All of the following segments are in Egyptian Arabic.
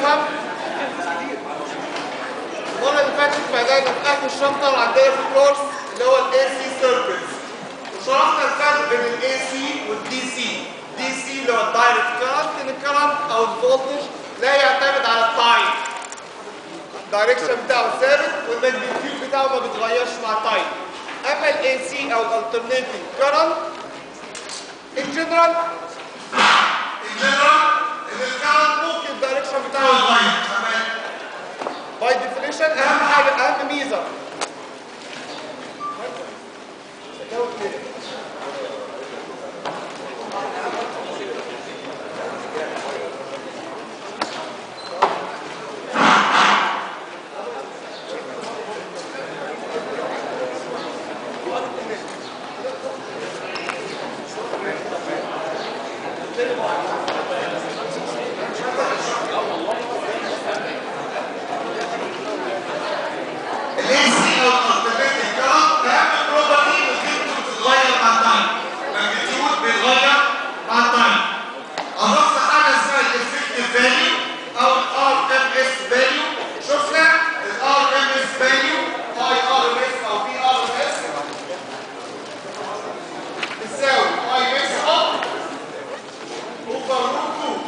الكرم المره اللي فاتت بدانا في اخر الشابتر عندنا في الكورس اللي هو الاي سي سيركتس وشرحنا الفرق بين الاي سي والدي سي دي سي اللي هو الدايركت كرنت ان الكرنت او الفولتج لا يعتمد على التايم الدايركشن بتاعه ثابت والماجنتيود بتاعه ما بيتغيرش مع التايم اما الاي سي او الالترنيتنج كرنت ان جنرال ان جنرال ان الكرنت ممكن الدايركشن بتاعه يتغير باي ديفينيشن اهم حاجه اهم ميزه الاي سي او الالترناتيف كرنت اهم بروبرتي وقيمته بتتغير مع التايم الماجنتيود بيتغير مع التايم اضفنا حاجه اسمها الافكتيف فاليو او الار ام اس فاليو شفنا الار ام اس فاليو اي ار ام اس او في ار ام اس بتساوي اي اس اب اوفر روت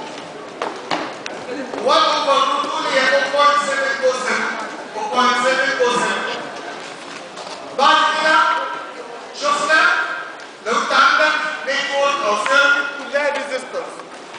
2 1 اوفر روت 2 اللي هي 0.7 0.7 بعد كده شفنا لو انت عندك نيتورك او سيركت كلها ريزيستنس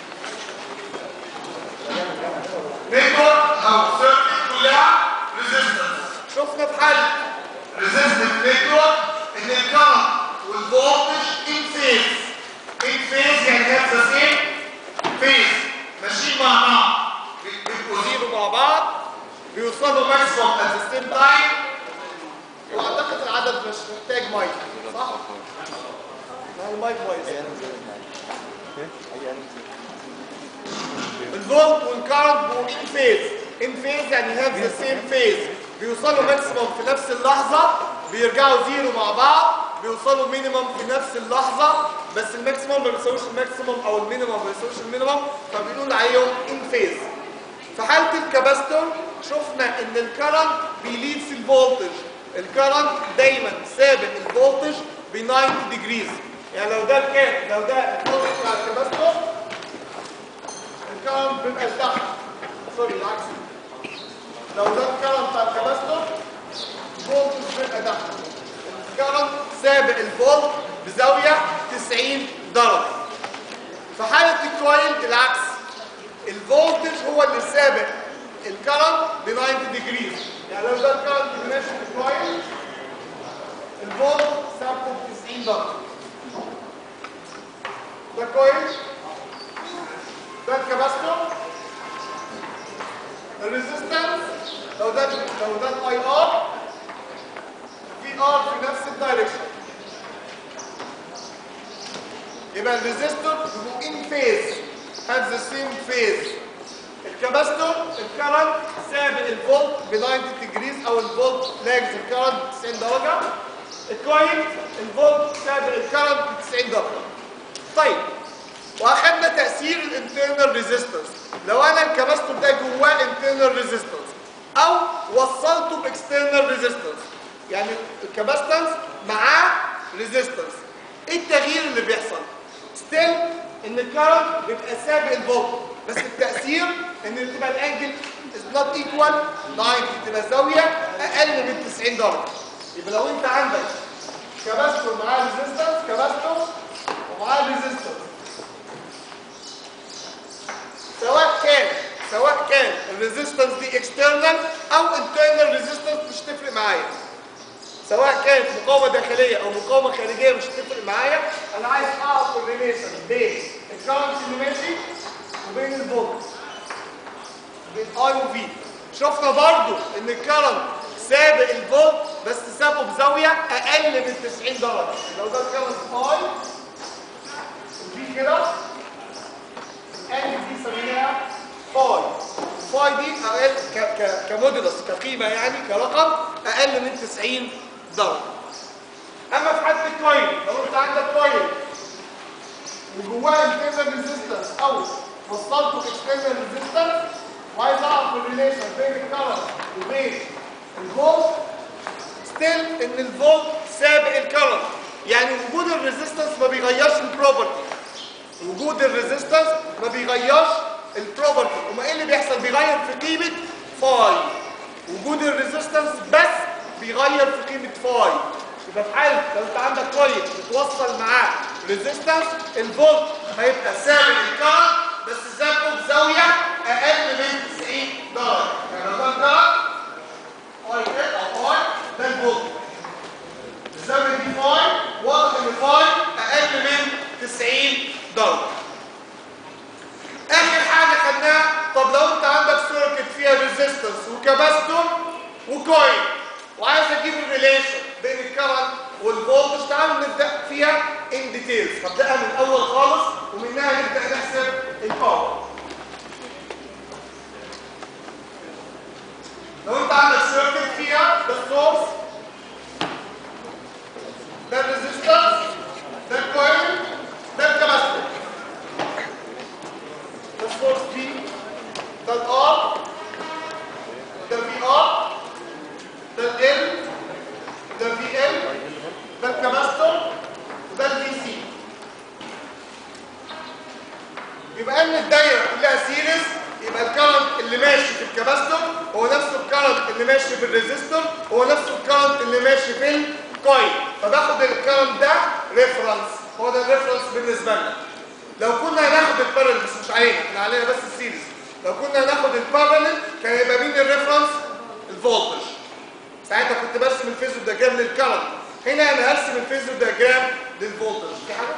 نيتورك او سيركت كلها ريزيستنس شفنا في حل ريزيستنت نيتورك ان الكرنت والفولتج ان فيز ان فيز يعني هاف ذا سيم فيز ماشيين مع بعض بيبقوا زيرو زيرو مع بعض بيوصلوا ماكسيموم ات ذا سيم تايم واعتقد العدد مش محتاج مايك صح؟ لا المايك كويس الفولت والكارنت بقوا ان فيز ان فيز يعني هاف ذا سيم فيز بيوصلوا ماكسيموم في نفس اللحظه بيرجعوا زيرو مع بعض بيوصلوا مينيمم في نفس اللحظه بس الماكسيموم ما بيساويش الماكسيموم او المينيمم ما بيساويش المينيمم فبنقول عليهم ان فيز في حاله الكاباستور شفنا ان الكرنت بيليد في الفولتج الكرنت دايما سابق الفولتج ب 90 ديجريز يعني لو ده كام لو ده الفولتج بتاع الكاباستور الكرنت بيبقى لتحت سوري العكس لو ده الكرنت بتاع الكاباستور الفولتج بيبقى تحت الكرنت سابق الفولت بزاويه 90 درجه في حاله الكويل العكس الفولتج هو اللي سابق الكرنت ب 90 ديجريز يعني لو ده الكرنت اللي ماشي في الكويل الفولت ثابته ب 90 درجه ده كويل ده الكاباستور الريزيستنس لو ده لو ده الاي ار في ار في نفس الدايركشن يبقى الريزيستور بيبقوا ان فيز have the same phase الكاباستور الكرنت سابق الفولت ب 90 ديجريز او الفولت لاجز الكرنت 90 درجه الكويل الفولت سابق الكرنت ب 90 درجه طيب واخدنا تاثير الانترنال ريزيستنس لو انا الكاباستور ده جواه انترنال ريزيستنس او وصلته باكسترنال ريزيستنس يعني الكاباستنس معاه ريزيستنس ايه التغيير اللي بيحصل ستيل ان الكارنت بيبقى سابق الفولت بس التاثير ان تبقى الانجل از نوت ايكوال 90 تبقى زاويه اقل من 90 درجه يبقى لو انت عندك كاباستور معاه ريزيستنس كاباستور ومعاه ريزيستنس سواء كان سواء كان الريزيستنس دي اكسترنال او انترنال ريزيستنس مش تفرق معايا سواء كانت مقاومه داخليه او مقاومه خارجيه مش هتفرق معايا انا عايز اعرف الريليشن بين الكرنت اللي ماشي وبين الفولت بين اي وفي شفنا برضو ان الكرنت سابق الفولت بس سابقه بزاويه اقل من 90 درجه لو ده الكرنت اي وفي كده الانجل دي سميناها فاي فاي دي اقل ك ك كمودولس كقيمه يعني كرقم اقل من 90 درجه اما في حاله الكويل لو انت عندك كويل وجواه انترنال ريزيستنس او وصلته اكسترنال ريزيستنس وعايز اعرف الريليشن بين الكرنت وبين الفولت ستيل ان الفولت سابق الكرنت يعني وجود الريزيستنس ما بيغيرش البروبرتي وجود الريزيستنس ما بيغيرش البروبرتي وما ايه اللي بيحصل بيغير في قيمه فاي وجود الريزيستنس بس بيغير في قيمه فاي يبقى في حاله لو انت عندك كويل بتوصل معاه ريزيستنس الفولت هيبقى سابق الكرنت بس سابقه بزاويه اقل من 90 درجه يعني لو كان كرنت فاي كده او فاي ده الفولت الزاويه دي فاي واضح ان فاي اقل من 90 درجه اخر حاجه خدناها طب لو انت عندك سيركت فيها ريزيستنس وكاباستور وكويل وعايز اجيب الريليشن بين الكرنت والفولتج تعالوا نبدا فيها ان ديتيلز هبداها من الاول خالص ومنها نبدا نحسب الباور لو انت عندك سيركت فيها ده السورس ده الريزيستنس ده الكويل ده الكاباستور ده السورس بي ده الار ده الفي ار ده ال ده الفي ال ده الكاباستور وده الفي سي يبقى ان الدايره كلها سيريز يبقى الكرنت اللي ماشي في الكاباستور هو نفسه الكرنت اللي ماشي في الريزيستور هو نفسه الكرنت اللي ماشي في الكويل فباخد الكرنت ده ريفرنس هو ده الريفرنس بالنسبه لنا لو كنا هناخد البارلل بس مش علينا احنا علينا بس السيريز لو كنا هناخد البارلل كان يبقى مين الريفرنس الفولتج ساعتها كنت برسم الفيزو دياجرام للكرنت هنا انا هرسم الفيزو دياجرام للفولتج في حاجه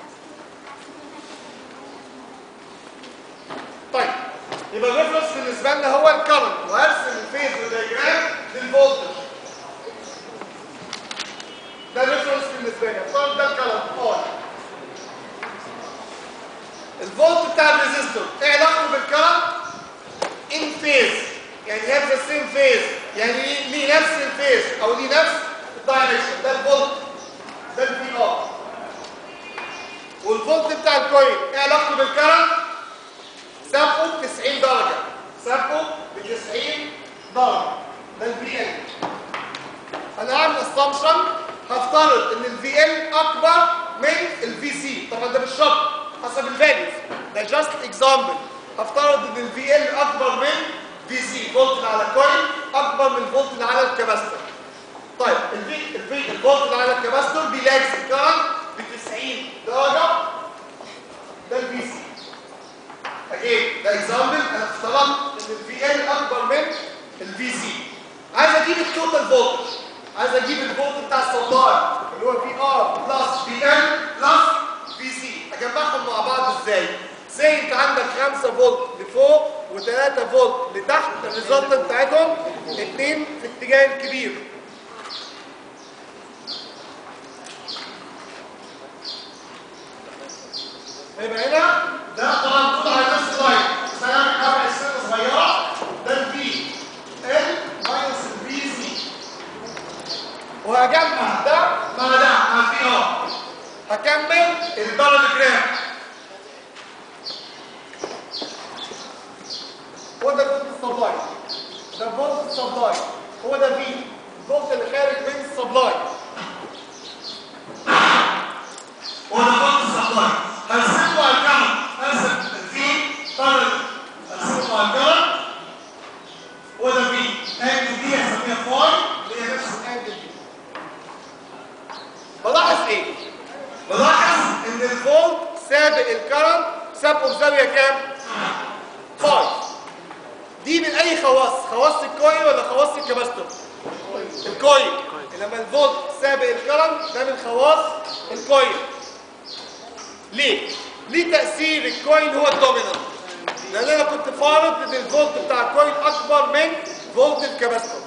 طيب يبقى الريفرنس بالنسبه لنا هو الكرنت وهرسم الفيزو دياجرام للفولتج ده الريفرنس بالنسبه لي افترض ده الكرنت اه الفولت بتاع الريزيستور ايه علاقته بالكرنت ان فيز يعني have the same phase يعني ليه ليه نفس الفيز او ليه نفس الدايركشن ده الفولت ده الفي ار والفولت بتاع الكويل ايه علاقته بالكرنت سابقه ب 90 درجه سابقه ب 90 درجه ده الفي ال انا هعمل اسامبشن هفترض ان الفي ال اكبر من الفي سي طبعا ده مش شرط حسب الفاليوز ده جاست اكزامبل هفترض ان الفي ال اكبر من في سي فولت اللي على الكويل اكبر من الفولت اللي على الكباستور طيب الفي الفي الفولت اللي على الكباستور بيلاكس الكرنت ب 90 درجه ده الفي سي اجين ده اكزامبل انا افترضت ان الفي ال اكبر من الفي سي عايز اجيب التوتال فولتج عايز اجيب الفولت بتاع السبلاي اللي هو في ار بلس في ال بلس في سي اجمعهم مع بعض ازاي زي انت عندك 5 فولت لفوق و3 فولت لتحت الريزلت بتاعتهم اثنين في اتجاه كبير يبقى هنا ده طبعا طول على نفس اللاين بس انا هعمل حاجه سنه صغيره ده الفي ال ماينس الفي سي وهجمع ده مع ده مع الفي ار هكمل البارالجرام هو ده الفولت السبلاي ده الفولت السبلاي هو ده في الفولت اللي خارج من السبلاي هو ده فولت سبلاي هرسمه على الكرنت هرسم الفي طرد هرسمه على الكرنت هو ده في انجل دي هسميها فاي اللي هي نفس الانجل دي بلاحظ ايه بلاحظ ان الفولت سابق الكرنت سابقه بزاويه كام فاي دي من اي خواص خواص الكويل ولا خواص الكباستور الكويل لما الفولت سابق الكرنت ده من خواص الكويل ليه ليه تاثير الكويل هو الدومينانت لان انا كنت فارض ان الفولت بتاع الكويل اكبر من فولت الكباستور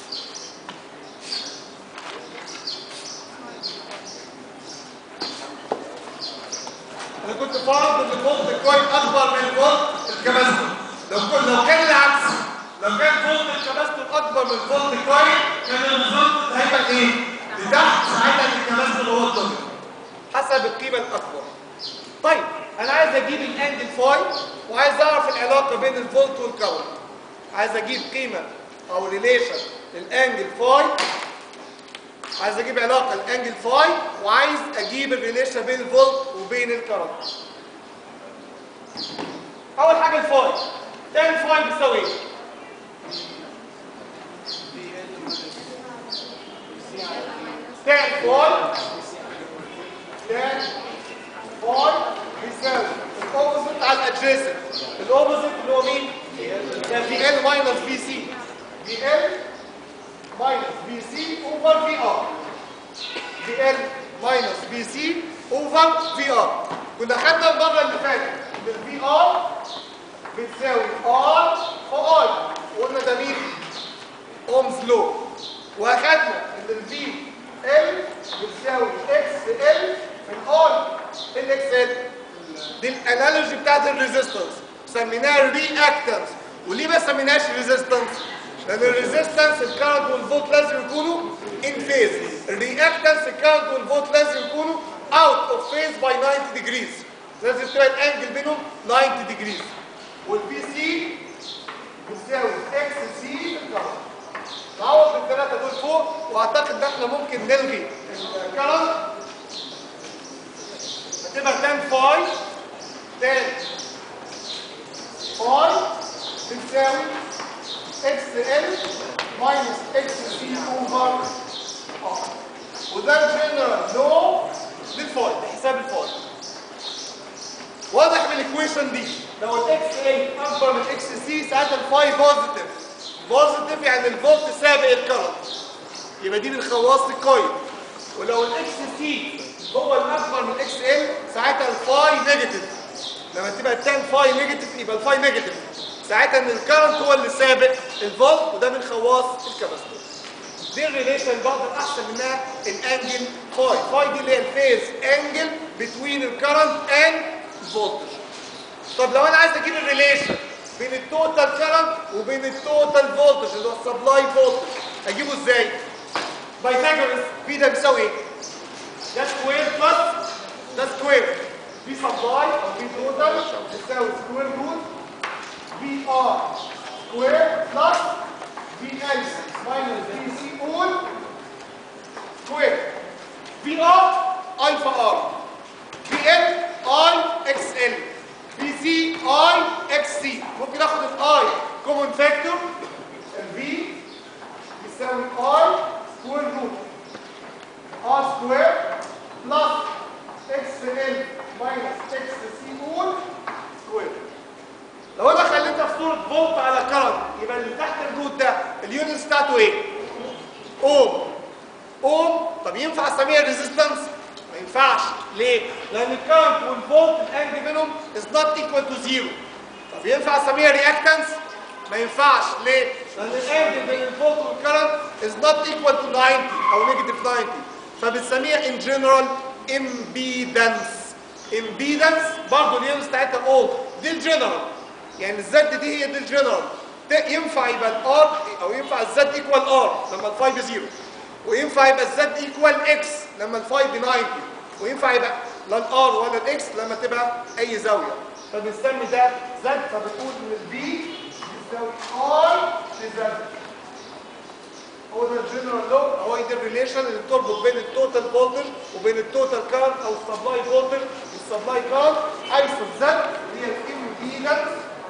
انا كنت فارض ان فولت الكويل اكبر من فولت الكباستور لو كنت لو كان العكس لو كان فولت الكباستور اكبر من فولت الكويل كان الريزلت هيبقى ايه لتحت ساعتها الكباستور هو الدومينانت حسب القيمه الاكبر طيب انا عايز اجيب الانجل فاي وعايز اعرف العلاقه بين الفولت والكرنت عايز اجيب قيمه او ريليشن للانجل فاي عايز اجيب علاقه الانجل فاي وعايز اجيب الريليشن بين الفولت وبين الكرنت اول حاجه الفاي تان فاي بيساوي ايه تان فاي تان فاي بيساوي الاوبوزيت على الادجيسنت الاوبوزيت اللي هو مين ده في ال ماينس بي سي في ال ماينس بي سي اوفر في ار في ال ماينس بي سي اوفر في ار كنا خدنا المره اللي فاتت ان الفي ار بتساوي ار في اي وقلنا ده مين اومز لو واخدنا ان الفي ال بتساوي اكس ال في الاي الاكس ال دي الانالوجي بتاعت الريزيستنس سميناها رياكتنس وليه ما سميناهاش ريزيستنس لان الريزيستنس الكارنت والفولت لازم يكونوا ان فيز الرياكتنس الكارنت والفولت لازم يكونوا اوت اوف فيز باي 90 ديجريز لازم تبقى الانجل بينهم 90 ديجريز والبي سي بتساوي اكس سي الكارنت نعوض بالثلاثه دول فوق واعتقد ان احنا ممكن نلغي الكارنت هتبقى تان فاي تان فاي بتساوي اكس ال ماينس اكس سي اوفر ار وده الجنرال لو للفاي لحساب الفاي واضح من الايكويشن دي لو الاكس ال اكبر من اكس سي ساعتها الفاي بوزيتيف بوزيتيف يعني الفولت سابق الكرنت يبقى دي من خواص الكويل ولو الاكس سي هو الاكبر من الاكس ال ساعتها الفاي نيجاتيف لما تبقى التان فاي نيجاتيف يبقى الفاي نيجاتيف ساعتها ان الكرنت هو اللي سابق الفولت وده من خواص الكاباستور دي الريليشن برضه احسن منها الانجل فاي فاي دي اللي هي الفيز انجل بتوين الكرنت اند فولتج طب لو انا عايز اجيب الريليشن بين التوتال كرنت وبين التوتال فولتج اللي هو السبلاي فولتج اجيبه ازاي بايثاغورس في ده بيساوي ايه ده سكوير بلس ده سكوير في سبلاي او في توتال بتساوي سكوير روت في ار سكوير بلس في ال ماينس في سي اول سكوير في ار الفا ار في ال اي اكس ال في سي اي اكس سي ممكن اخد الاي كومن فاكتور الفي يساوي اي سكوير روت ار سكوير بلس اكس ال ماينس اكس سي اول سكوير لو انا خليتها في صوره فولت على كرنت يبقى اللي تحت الروت ده اليونتس بتاعته ايه اوم اوم طب ينفع اسميها ريزيستنس ما ينفعش ليه لان الكرنت والفولت الانجل بينهم از نوت ايكوال تو زيرو طب ينفع اسميها رياكتنس ما ينفعش ليه لان الانجل بين الفولت والكرنت از نوت ايكوال تو 90 او نيجاتيف 90 فبنسميها ان جنرال امبيدنس امبيدنس برضه اليونتس بتاعتها اوم دي الجنرال يعني الزد دي هي دي الجنرال ينفع يبقى الار او ينفع الزد ايكوال ار لما الفاي بزيرو وينفع يبقى الزد ايكوال اكس لما الفاي ب 90 وينفع يبقى لا الار ولا الاكس لما تبقى اي زاويه فبنسمي ده زد فبنقول ان البي يساوي ار لزد هو ده الجنرال لو هو دي الريليشن اللي بتربط بين التوتال فولتج وبين التوتال كارنت او السبلاي فولتج والسبلاي كارنت حيث الزد هي الامبيدنس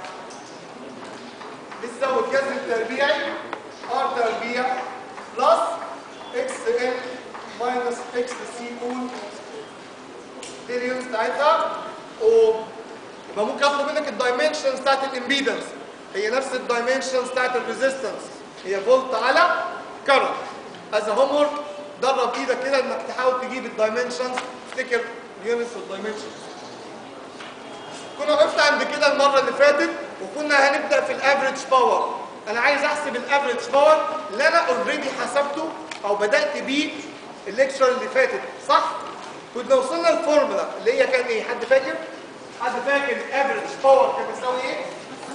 بتساوي الجذر التربيعي ار تربيع بلس اكس ال ماينس اكس سي اول دي اليونتس بتاعتها او يبقى ممكن اخد منك الدايمنشنز بتاعت الامبيدنس هي نفس الدايمنشنز بتاعت الريزيستنس هي فولت على كرنت از هومورك درب ايدك كده انك تحاول تجيب الدايمنشنز افتكر اليونتس والدايمنشنز كنا وقفت عند كده المره اللي فاتت وكنا هنبدا في الافريج باور انا عايز احسب الافريج باور اللي انا اوريدي حسبته او بدات بيه الليكشر اللي فاتت صح كنا وصلنا الفورمولا اللي هي كان ايه حد فاكر حد فاكر الافريج باور كان بيساوي ايه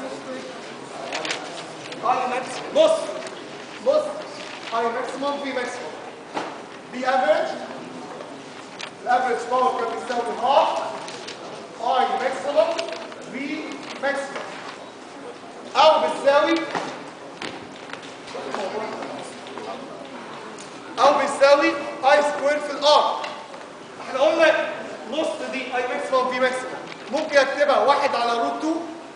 اي ماكسيموم بص بص اي ماكسيموم في ماكسيموم بي افريج الافريج باور كان بيساوي هاف ماكسيموم ممكن اكتبها واحد على روت 2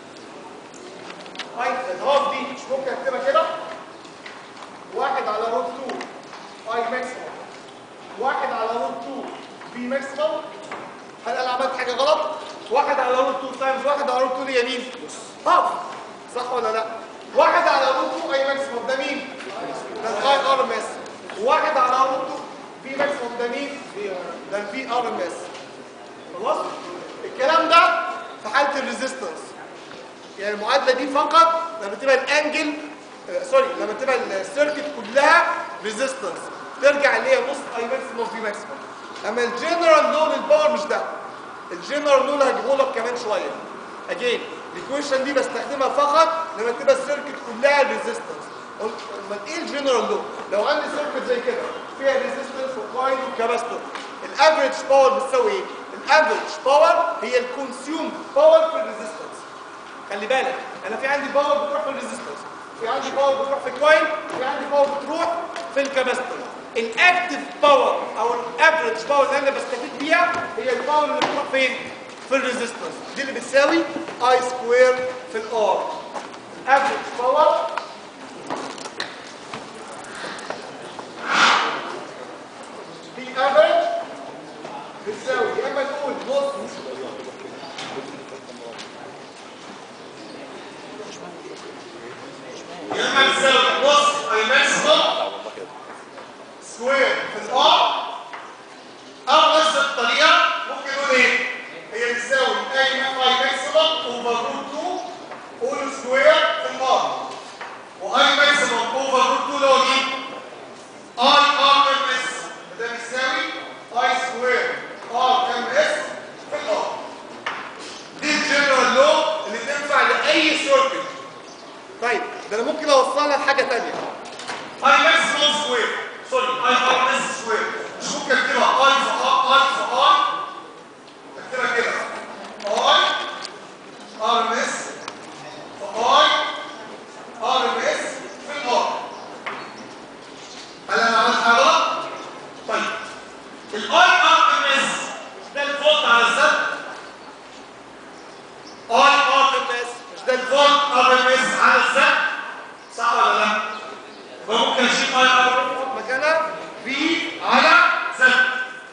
اي الهاف دي مش ممكن اكتبها كده واحد على روت 2 اي ماكسيموم واحد على روت 2 بي ماكسيموم هل انا عملت حاجه غلط؟ واحد على روت 2 تايمز واحد على روت 2 دي يمين هاف صح ولا لا؟ واحد على روت 2 اي ماكسيموم ده مين؟ ده الاي ار ام اس واحد على روت 2 بي ماكسيموم ده مين؟ ده البي ار ام اس خلاص؟ الكلام ده في حاله الريزيستنس يعني المعادله دي فقط لما تبقى الانجل آه، سوري لما تبقى السيركت كلها ريزيستنس ترجع اللي هي نص اي ماكسيموم في ماكسيموم اما الجنرال لو للباور مش ده الجنرال لو اللي هجيبه لك كمان شويه اجين الايكويشن دي بستخدمها فقط لما تبقى السيركت كلها ريزيستنس امال ايه الجنرال لو لو عندي سيركت زي كده فيها ريزيستنس وكويل وكاباستور الافريج باور بتساوي ايه الافريج باور هي الكونسيوم باور في الريزيستنس خلي بالك انا في عندي باور بتروح في الريزيستنس في عندي باور بتروح في الكويل في عندي باور بتروح في الكاباستور الاكتف باور او الافريج باور اللي انا بستفيد بيها هي الباور اللي بتروح فين في الريزيستنس دي اللي بتساوي اي سكوير في الار افريج باور دي افريج بتساوي يا اما نقول نص يا اما تساوي نص اي ماكسيموم سكوير في الار او نفس الطريقه ممكن نقول ايه؟ هي بتساوي اي اي ماكسيمم اوفر روت 2 اول سكوير في الار واي ماكسيموم اوفر روت 2 اللي هو مين؟ اي ار ام اس ده بيساوي اي سكوير ار ام اس في الار دي الجنرال لو اللي تنفع لاي سيركت طيب ده انا ممكن اوصلها لحاجه ثانيه اي ماكسيموم سكوير سوري اي ار ام اس سكوير مش ممكن اكتبها اي في ار اي في اي اكتبها كده اي ار ام اس في اي ار ام اس في الار هل انا عملت حاجه غلط؟ طيب الاي ار ام اس ده الفولت على الزد اي ار ام اس مش ده الفولت فولت ار ام اس على الزد صح ولا لا؟ فممكن اشيل اي ار ام فوق مكانها في على زد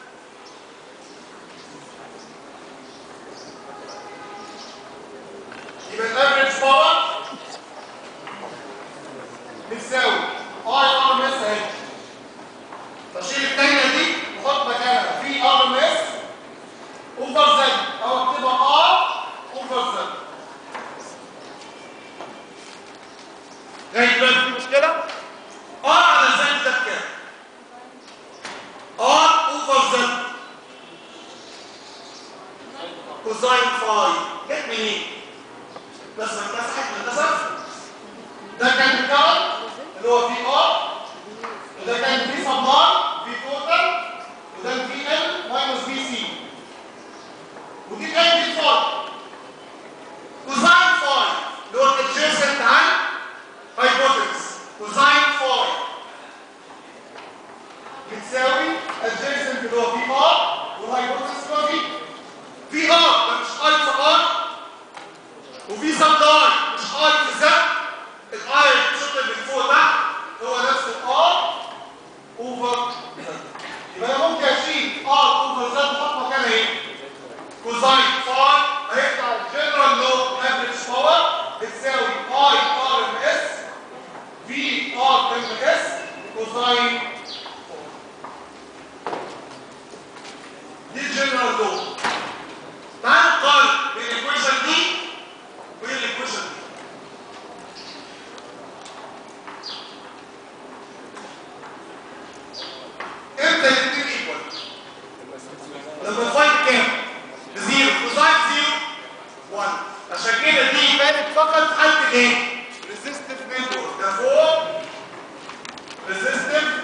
يبقى الافريج باور بتساوي اي ار ام اس اهي فاشيل الثانيه دي وحط مكانها في ار ام اس اوفر زد او اكتبها ار اوفر زد لغايه دلوقتي في مشكله؟ ار على زد ده بكام؟ ار اوفر زد كوزاين فاي جت منين؟ بس ما اتمسحت للاسف ده كان الكرنت اللي هو في ار وده كان في سبلاي في توتال وده الفي ال ماينس في سي ودي كانت في فاي كوزاين فاي اللي هو الادجيسنت عن هايبوتنس كوزاين فاي بتساوي adjacent اللي هو في ار والهايبوتنس اللي هو في في ار ده مش اي في ار وفي سبلاي مش اي في زد الاي بتشط من فوق تحت هو نفس الار اوفر يبقى انا ممكن اشيل ار اوفر زد واحط مكانها ايه؟ كوزاين فاي هيطلع الجنرال لو افريج باور بتساوي اي ار ام اس في ار ام اس كوزاين دي الجنرال لو تعال نقارن بين الايكويشن دي وبين الايكويشن دي امتى الاثنين ايكوال لما الفايت كام بزيرو كوزاين زيرو 1 عشان كده دي بانت فقط في حاله الايه ريزيستيف نتورك نتورك ده فوق ريزيستيف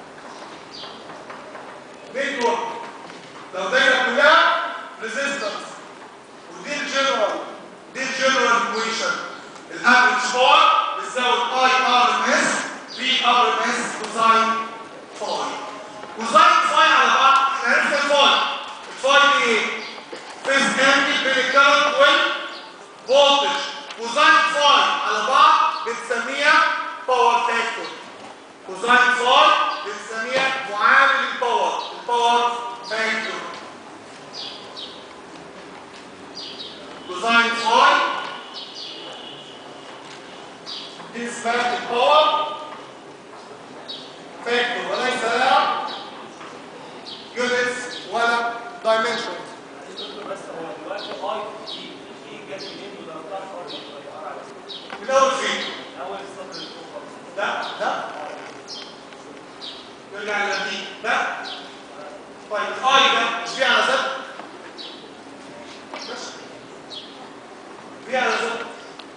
نتورك لو دايره كلها ريزيستنس ودي الجنرال دي الجنرال ايكويشن الافريج باور بتساوي اي ار ام اس في ار ام اس كوزاين فاي كوزاين فاي على بعض احنا عرفنا الفاي الفاي دي ايه؟ فيز انجل بين الكرنت والفولتج كوزاين فاي على بعض بنسميها باور فاكتور كوزاين فاي بنسميها معامل الباور الباور فاكتور كوزاين فاي دي اسمها الباور فاكتور وليس لها يونتس ولا دايمنشن بس هو دلوقتي اي دي دي جت منين وضربتها في ارض الطياره على طول. من اول فين اول السطر اللي فوق خالص. ده ده نرجع لدي ده طيب اي ده مش فيه على زد بس فيه على زد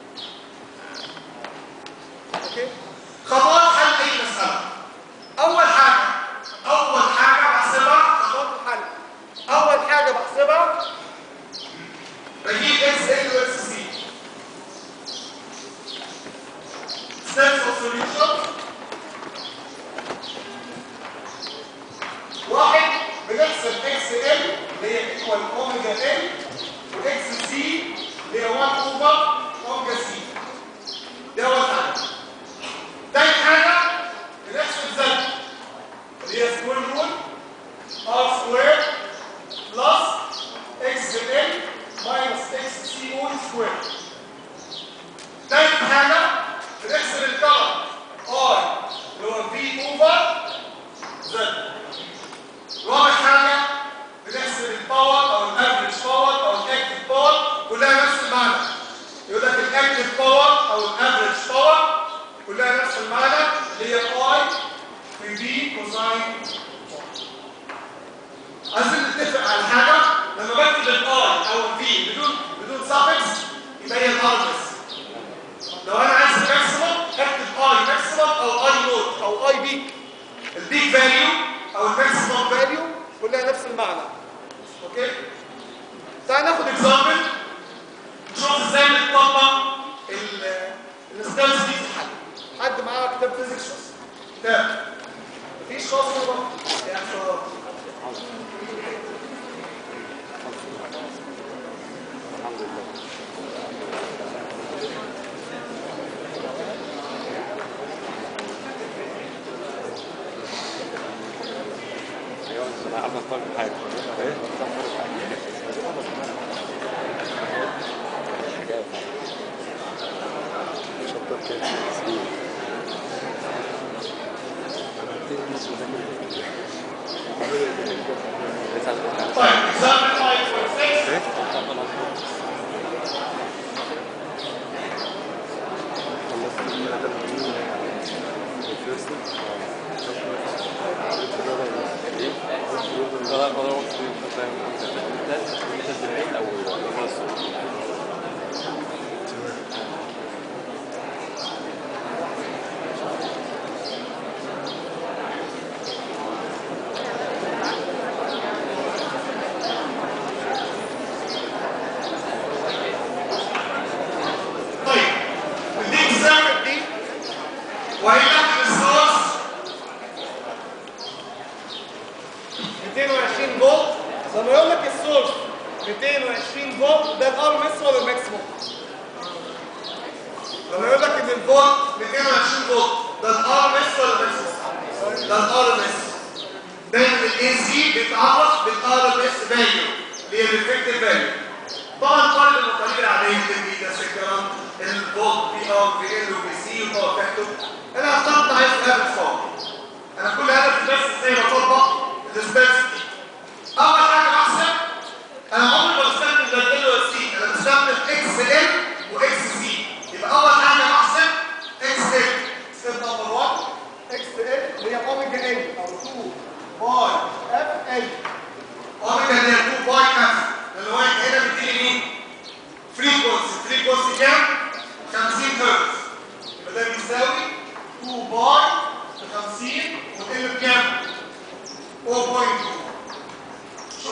اوكي خطوات حل اي مساله اول حاجه اول حاجه بحسبها خطوات الحل اول حاجه بحسبها بجيب اكس ال واكس سي steps of solution واحد بنحسب اكس ال اللي هي ايكوال اوميجا ال واكس سي اللي هي 1 اوفر اوميجا سي ده اول حاجه تاني حاجه بنحسب زد اللي هي سكوير رول ار سكوير بلس اكس ال ماينس اكس سي او سكوير تالت حاجه بنحسب الكرنت اي اللي هو في اوفر زد رابع حاجه بنحسب الباور او الافريج باور او الاكتف باور كلها نفس المعنى يقول لك الاكتف باور او الافريج باور كلها نفس المعنى اللي هي اي في بي كوساين عايزين نتفق على حاجه لما بكتب الاي او الفي بدون بدون سافكس يبقى هي الار بس لو انا عايز ماكسيموم اكتب اي ماكسيموم او اي نوت او اي بيك البيك فاليو او الماكسيموم فاليو فاليو كلها نفس المعنى اوكي تعال ناخد ناخد اكزامبل نشوف ازاي بنطبق الستانس دي في الحل حد معاه كتاب فيزيكس كتاب مفيش خالص والله. يا خساره انا عارف اختار حاجه ايه شطر كده سليم طيب اكزامبل 5.6 لا لا بدل وقت فاهم او طيب ودي اكزامبل دي وهي ناخد السورس 220 فولت لما يقول لك السورس 220 فولت ده الار مس ولا الماكسيموم؟ لما يقول لك ان الفولت 220 فولت ده الار اس ولا بس ده الار اس دايما الاي سي بيتعرف بالار اس فاليو اللي هي الريفلكتيف فاليو طبعا طالب المقاليد العاديه بتدي ده الكلام الفولت في ار في ال وفي سي وباور فاكتور انا اخترت عايز افرج فوق انا كل هدفي بس ازاي بطبق الديسبنس دي اول حاجه بحسب انا عمري ما بستخدم ده ال ولا سي انا بستخدم اكس ال واكس سي يبقى اول حاجه بحسب اكس ال ستيب نمبر 1 اكس ال اللي هي اوميجا ال او 2 باي اف ال اوميجا اللي هي 2 باي اف لان هو هنا بيديني مين؟ فريكونسي فريكونسي كام؟ 50 هرتز يبقى ده بيساوي 2 باي ب 50 وال بكام؟ 4.2 شوف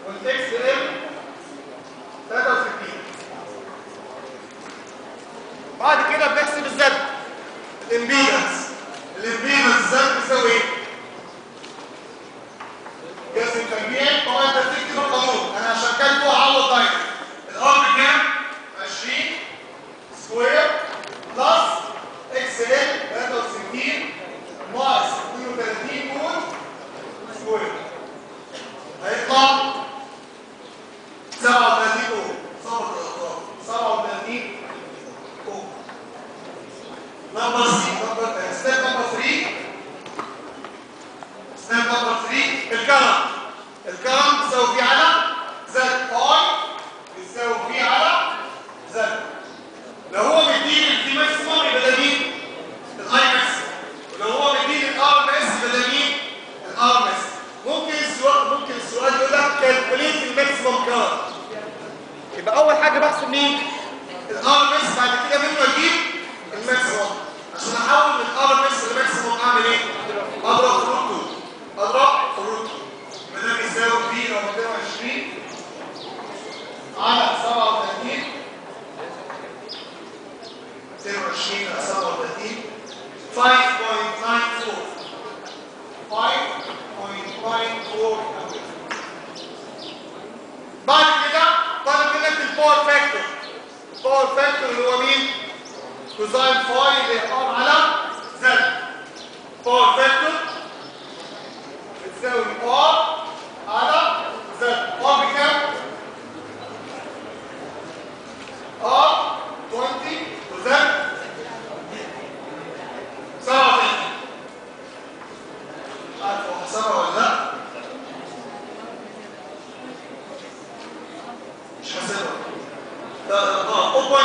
والاكس ال 63 بعد كده بنحسب الزد الامبيدنس الامبيدنس ده بيساوي ايه؟ قسم تربيع طبعا انت بتكتب القانون انا عشان كده فوق عوض دايركت الار بكام؟ 20 سكوير بلس اكس ال 63 ناقص 32 نون سكوير هيطلع 37 اوم صبر الارقام 37 اوم نمبر سي نمبر ستيب نمبر 3 ستيب نمبر 3 الكرنت الكرنت بيساوي في على زد اي بيساوي في على زد لو هو مديني الفي ماكسيموم يبقى ده مين؟ الاي ماكسيموم ولو هو مديني الار ماكس يبقى ده مين؟ الار ماكس ممكن السؤال ممكن السؤال يقول لك كالكوليت الماكسيموم كارنت يبقى اول حاجه بحسب مين؟ الار ماكس بعد كده منه اجيب الماكسيموم عشان احول من الار ماكس للماكسيموم اعمل ايه؟ اضرب في روت 2 اضرب في روت 2 يبقى ده بيساوي في لو 220 على 37 22 على 37 5.94 5.94 بعد كده طالب منك الباور فاكتور الباور فاكتور اللي هو مين؟ كوزاين فاي اللي ار على زد باور فاكتور بتساوي ار على زد ار بكام؟ ار 20 وزد 37 مش عارف هو حسبها ولا لا مش حاسبها لا لا اه 0.54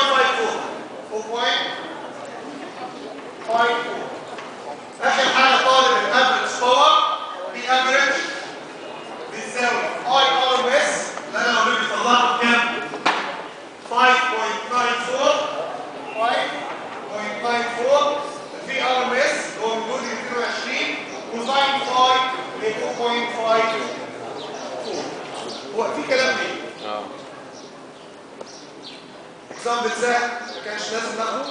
0.54 اخر حاجه طالب الافريج باور دي افريج بتساوي اي ار ام اس اللي انا اوريدي طلعته بكام 5.94 5.94 في ار ام اس اللي هو من جزء 22 كوزاين فاي ل 2.54 هو في كلام ليه؟ اه حسام بتساعد ما كانش لازم ناخده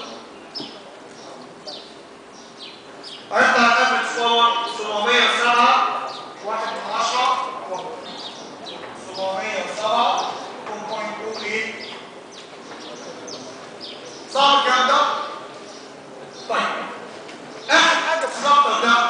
هيطلع الافرج باور 707 1 من 10 707 2.28 صار الكلام ده؟ طيب اخر حاجه في الشابتر ده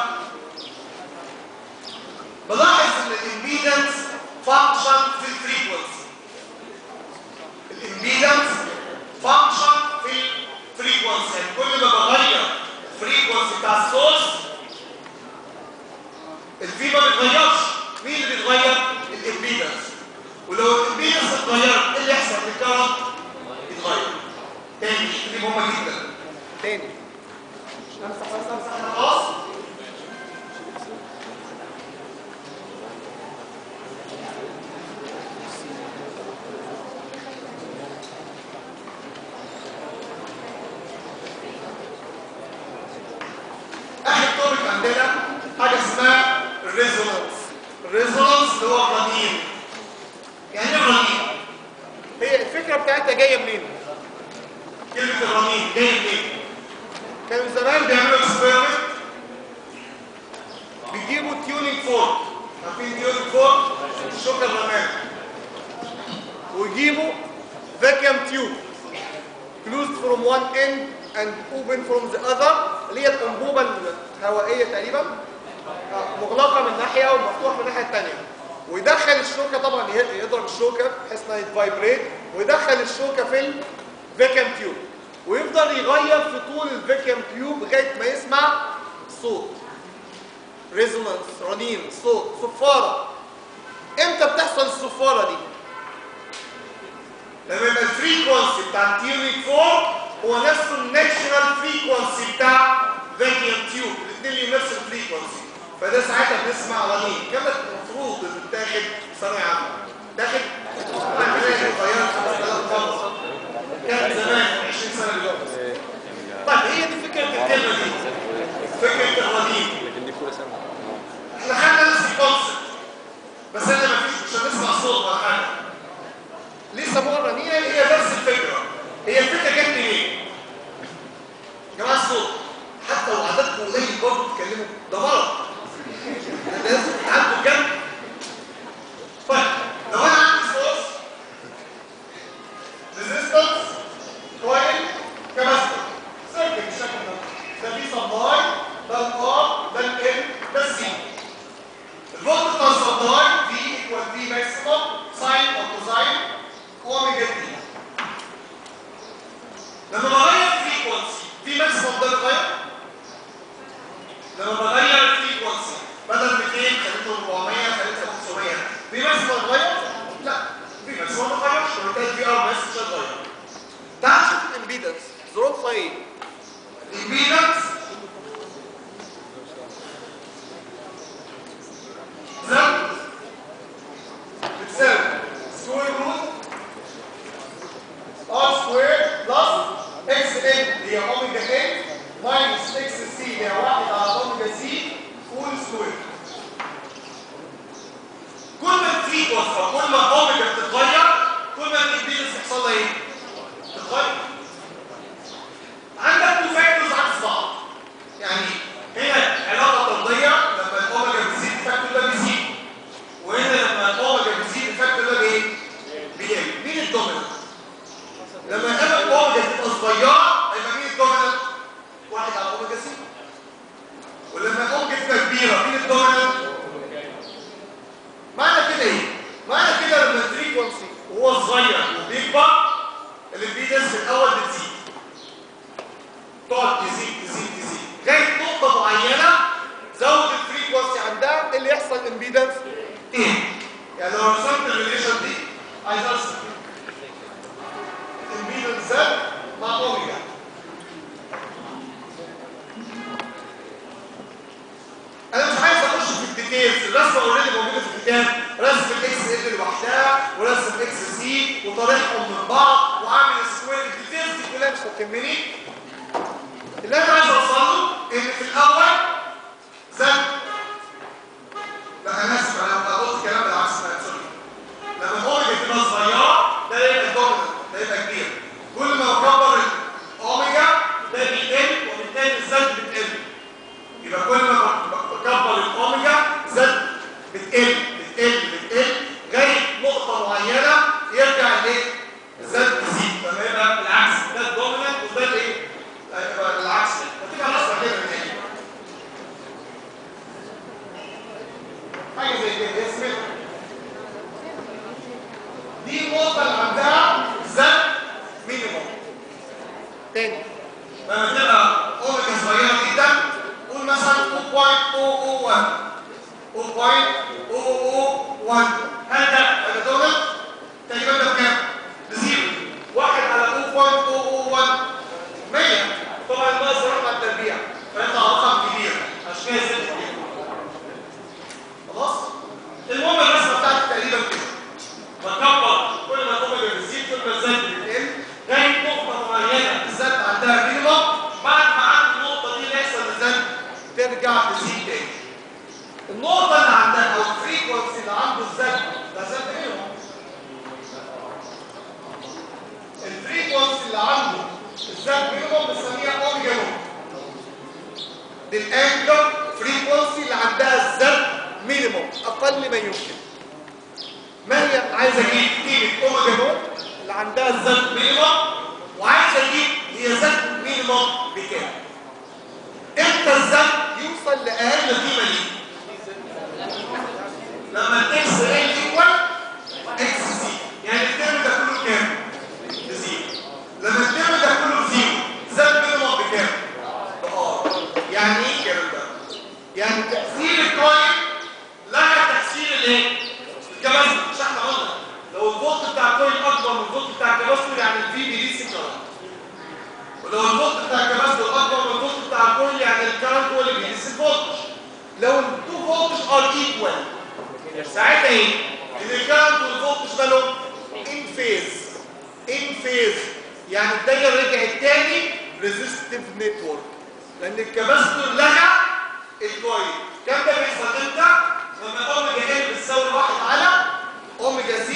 بلاحظ ان الامبيدنس فانكشن في الفريكونسي الامبيدنس فانكشن في الفريكونسي يعني كل ما بغير الفريكونسي بتاع السورس الفي ما بيتغيرش مين اللي بيتغير الامبيدنس ولو الامبيدنس اتغيرت ايه اللي يحصل في الكرنت يتغير تاني دي مهمه جدا تاني امسح بس امسح خلاص اخر توبك عندنا حاجه اسمها الريزونانس الريزونانس اللي هو الرنين يعني ايه الرنين هي الفكره بتاعتها جايه منين كلمه الرنين جايه منين كانوا زمان بيعملوا اكسبيرمنت بيجيبوا تيونينج فورك عارفين تيونينج فورك الشوكه الرماد ويجيبوا فاكيوم تيوب closed from one end and open from the other اللي هي الانبوبه الهوائيه تقريبا آه، مغلقه من ناحيه ومفتوح من الناحيه الثانيه ويدخل الشوكه طبعا يه- يضرب الشوكه بحيث انها يتفايبريت ويدخل الشوكه في الفاكيوم تيوب ويفضل يغير في طول الفاكيوم تيوب لغايه ما يسمع صوت ريزونانس رنين صوت صفاره امتى بتحصل الصفاره دي لما يبقى الفريكونسي بتاع التيونيك فور هو نفسه الناتشرال فريكونسي بتاع فاكيوم تيوب الاثنين ليهم نفس الفريكونسي فده ساعتها بنسمع رنين كان المفروض انه تاخد ثانوي عامه تاخد انا كمان اتغيرت 5000 مره كان زمان 20 سنه دلوقتي طيب هي دي فكره الكلمه دي فكره الرنين لكن دي كل سنه احنا خدنا نفس الكونسبت بس انا مفيش مش هنسمع الصوت مرحله لسه مره نيه هي نفس الفكره هي الفكره جت منين يا جماعه الصوت حتى لو عددكم قليل برضه تتكلموا ده مرض ده لازم تتعاملوا بجد طيب لو انا عندي سورس ريزيستنس كويل كاباسيتور سيركت بالشكل ده ده في سبلاي ده الار ده الان ده السي الفولت بتاع السبلاي في ايكوال في ماكسيموم ساين او كوزاين اوميجا تي لما بغير فريكونسي في ماكسيموم ده بيتغير لما بغير فريكونسي بدل 200 خليته 400 خليته 500 في ماكسيموم اتغير؟ لا في ماكسيموم ما اتغيرش وبالتالي في ار بس مش هتغير تعال نشوف الامبيدنس ظروفها ايه الامبيدنس زد بتساوي سكوير روت ار سكوير بلس اكس ان اللي هي اوميجا ان ماينس اكس سي اللي هي 1 على اوميجا سي فول سكوير كل ما الفريكونسي او كل ما الاوميجا بتتغير كل ما الامبيدنس يحصل لها ايه؟ تتغير عندك تو فاكتورز عكس بعض يعني هنا علاقه طرديه لما الاوميجا بتزيد الفاكتور ده بيزيد وهنا لما الاوميجا بتزيد الفاكتور ده بايه؟ بيقل مين الدومينانت؟ لما يبقى الاوميجا تبقى صغيره يبقى مين الدومينانت؟ واحد على اوميجا سي ولما الاوميجا تبقى كبيره مين الدومينانت؟ معنى كده ايه؟ معنى كده لما الفريكونسي وهو صغير وبيكبر الامبيدنس في الاول بتزيد تقعد تزيد تزيد تزيد لغايه نقطه معينه زود الفريكونسي عندها اللي يحصل امبيدنس ايه؟ يعني لو رسمت الريليشن دي عايز ارسم امبيدنس زد مع اوميجا انا مش عايز اخش في الديتيلز الرسمه اوريدي موجوده في الكتاب رسم الاكس ال لوحدها ورسم اكس سي وطريقهم من بعض وعامل سكوير الديتيلز دي كلها مش هتهمني اللي انا عايز اوصل له ان في الاول زد لا انا اسف انا قلت كلام بالعكس أنا سوري لما الاوميجا تبقى صغيره ده يبقى دوميننت ده يبقى كبير كل ما بكبر الاوميجا ده بيقل وبالتالي الزد بتقل يبقى كل ما بكبر الاوميجا زد بتقل بتقل بتقل لغايه نقطه معينه يرجع الايه؟ زد تزيد فما يبقى العكس ده الدوميننت وده الايه؟ يبقى العكس هتبقى رسمه كده من هنا حاجه زي كده هي اسمها دي النقطه اللي عندها زد مينيموم تاني لما تبقى اوميجا صغيره جدا قول مثلا 0.001 0.001 هل ده هذا دولت تقريبا ده بكام؟ بزيرو واحد على 0.001 100 طبعا الناقص يروح على التربيع فيطلع رقم كبير عشان كده يزيد كبير خلاص؟ المهم الرسمه بتاعتي تقريبا كده بكبر كل ما الاوميجا بتزيد كل ما الزد بتقل لغايه نقطه معينه الزد عندها مينيموم بعد ما عند النقطه دي اللي يحصل الزد ترجع تزيد تاني النقطه اللي عندها او الفريكونسي اللي عنده الزد ده زد مينيموم الفريكونسي اللي عنده الزد مينيموم بنسميها اوميجا نوت دي الانجل فريكونسي اللي عندها الزد مينيموم اقل ما يمكن ما هي عايز اجيب قيمه اوميجا نوت اللي عندها الزد مينيموم وعايز اجيب هي زد مينيموم بكام امتى الزد يوصل لاقل قيمه ليه لما الاكس ال ايكوال اكس سي يعني الترم ده كله كام بزيرو لما الترم ده كله بزيرو زد مينيموم بكام بار يعني ايه الكلام ده يعني تاثير الكوين لها تاثير الايه الكباستور مش احنا قلنا لو الفولت بتاع الكوين اكبر من الفولت بتاع الكباستور يعني الفي بيدي كرنت ولو الفولت بتاع الكباستور اكبر من الفولت بتاع الكوين يعني الكرنت هو اللي بيقيس الفولتج لو التو فولتج ار ايكوال ساعتها ايه ان الكرنت والفولتج مالهم ان فيز ان فيز يعني الدايره رجعت تاني ريزيستيف نتورك لان الكباستور لغى الكوين كم ده بيحصل امتى لما اوميجا ال بتساوي واحد على اوميجا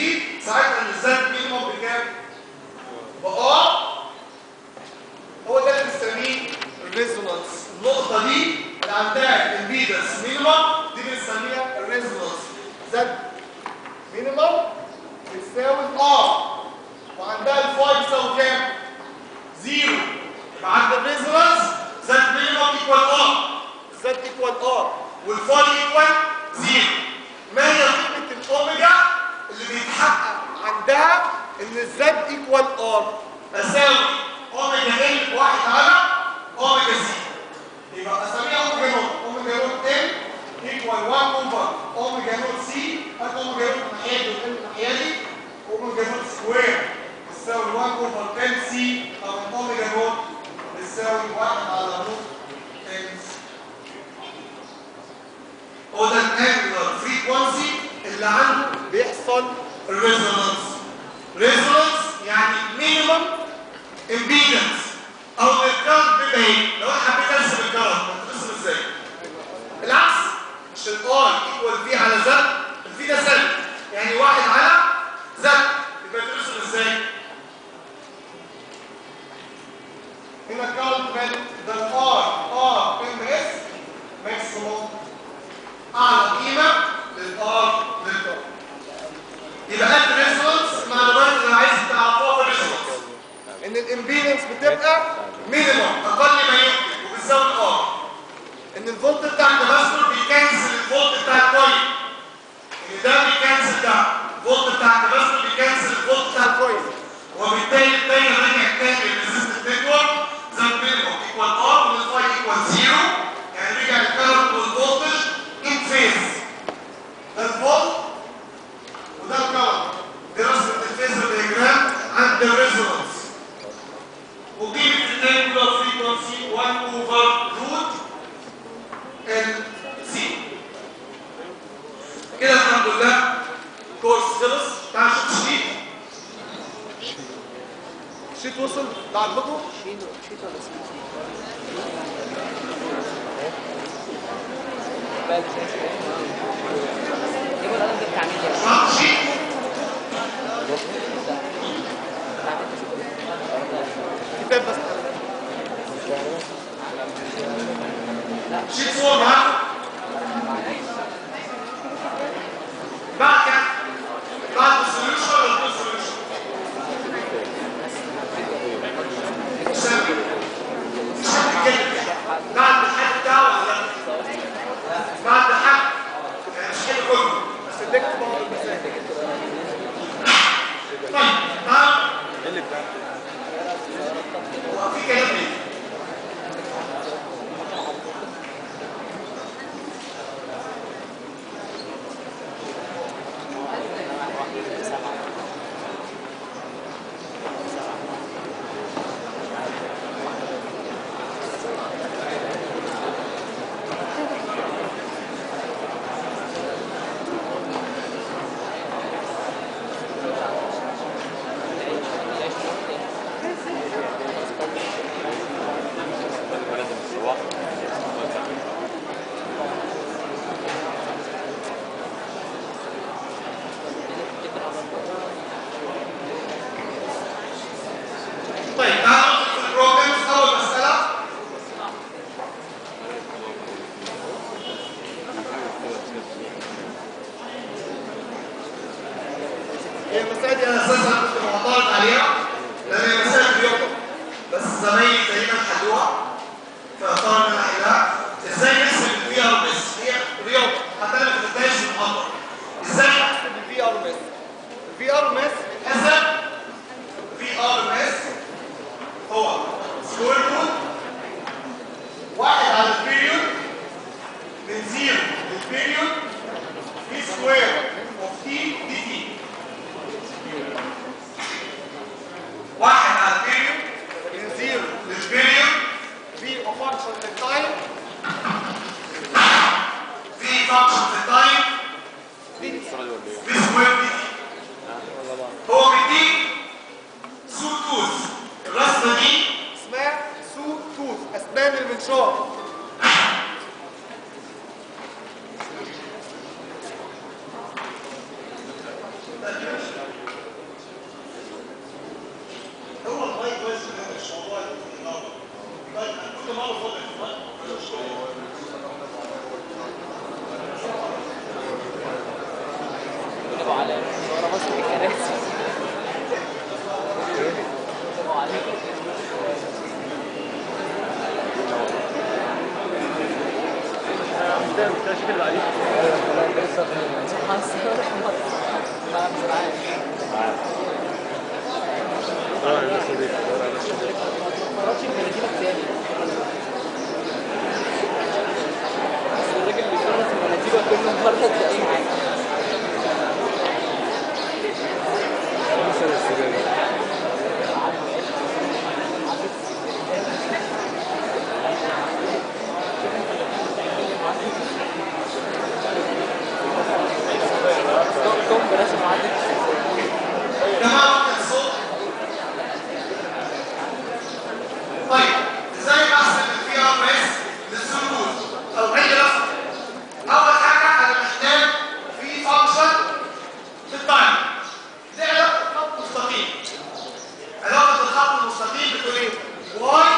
مينيمم بتساوي الار وعندها الفاي بيساوي كام؟ زيرو يبقى عند الريزونانس ذات مينيمم ايكوال ار زد ايكوال ار والفاي ايكوال زيرو ما هي قيمه الاوميجا اللي بيتحقق عندها ان الزد ايكوال ار اساوي اوميجا ال واحد على اوميجا سي يبقى اساميها اوميجا نوت اوميجا نوت ال ايكوال 1 اوفر اوميجا نوت سي هات اوميجا نوت الناحيه دي والال الناحيه دي اوميجا نوت سكوير بتساوي 1 اوفر 10 سي او الاوميجا نوت بتساوي 1 على روت 10 سي هو ده الانجلر فريكوانسي اللي عنده بيحصل الريزونانس ريزونانس يعني مينيمم امبيدنس او الكارت بيبقى ايه لو انا حبيت ارسم الكارت هترسم ازاي العكس مش الاي ايكوال في على زد الفي ده سلب يعني واحد على زد يبقى ترسم ازاي هنا كارنت مال ده الار ار ام اس ماكسيموم اعلى قيمه للار للكارت يبقى انت ريزونانس معلومات اللي عايز تعرفوها في الريزونانس ان الامبيدنس بتبقى مينيمم اقل ما يمكن وبالزاويه الار ان الفولت بتاع الكباستور بيكنسل الفولت بتاع الكويل ان ده بيكنسل ده الفولت بتاع الكباستور بيكنسل الفولت بتاع الكويل وبالتالي التاني راجع تاني للريزستنت نتورك زي مينيمم ايكوال ار والفاي ايكوال زيرو يعني رجع الكرنت والفولتج ان فيز ده الفولت وده الكارنت دي رسمه الفيزر ديجرام عند الريزونانس وقيمه الانجولار فريكونسي 1 اوفر روت ال سي كده الحمد لله كورس خلص تعال نشوف الشيت الشيت وصل لعندكم اسمعوا الشيت كتاب بس شيت صور معاكم بعد كده بعد السوليوشن ولا البوست سوليوشن سامي سامي كده بعد الحل بتاعه ولا لا بعد الحل يعني مش حل كله سلكت بعض المسائل طيب تعال ايه اللي بتاع هو في كلام ايه لازم الصباح طيب تعال ندخل في البروبلمز اول مساله هي المسائل دي انا انا اساسا كنت معترض عليها لان هي مسائل رياضه بس زمايلي تقريبا حلوها فاختار ان انا احلها ازاي نحسب الفي ار اس هي رياضه حتى انا ما كتبتهاش في المحاضره ازاي احسب الفي ار ام اس الفي ار ام اس حسب في ار ام اس هو سكوير روت واحد على البيريود من زيرو للبيريود في سكوير اوف تي دي تي واحد على البيريود من زيرو للبيريود في فانكشن للتايم في فانكشن في التايم الصورة دي ولا ايه؟ في سكوير دي تي هو بيديك سو توز الرسمه دي اسمها سو توث اسنان المنشار هو المايك بس مش موضوع النهارده طيب كل مره فاضي في المايك على جماعة ممكن الصوت طيب ازاي بحسب البي ار اس للسلوك او اي رقم اول حاجه انا محتاج في فانكشن في التايم دي علاقه خط مستقيم علاقه الخط المستقيم بتقول ايه واي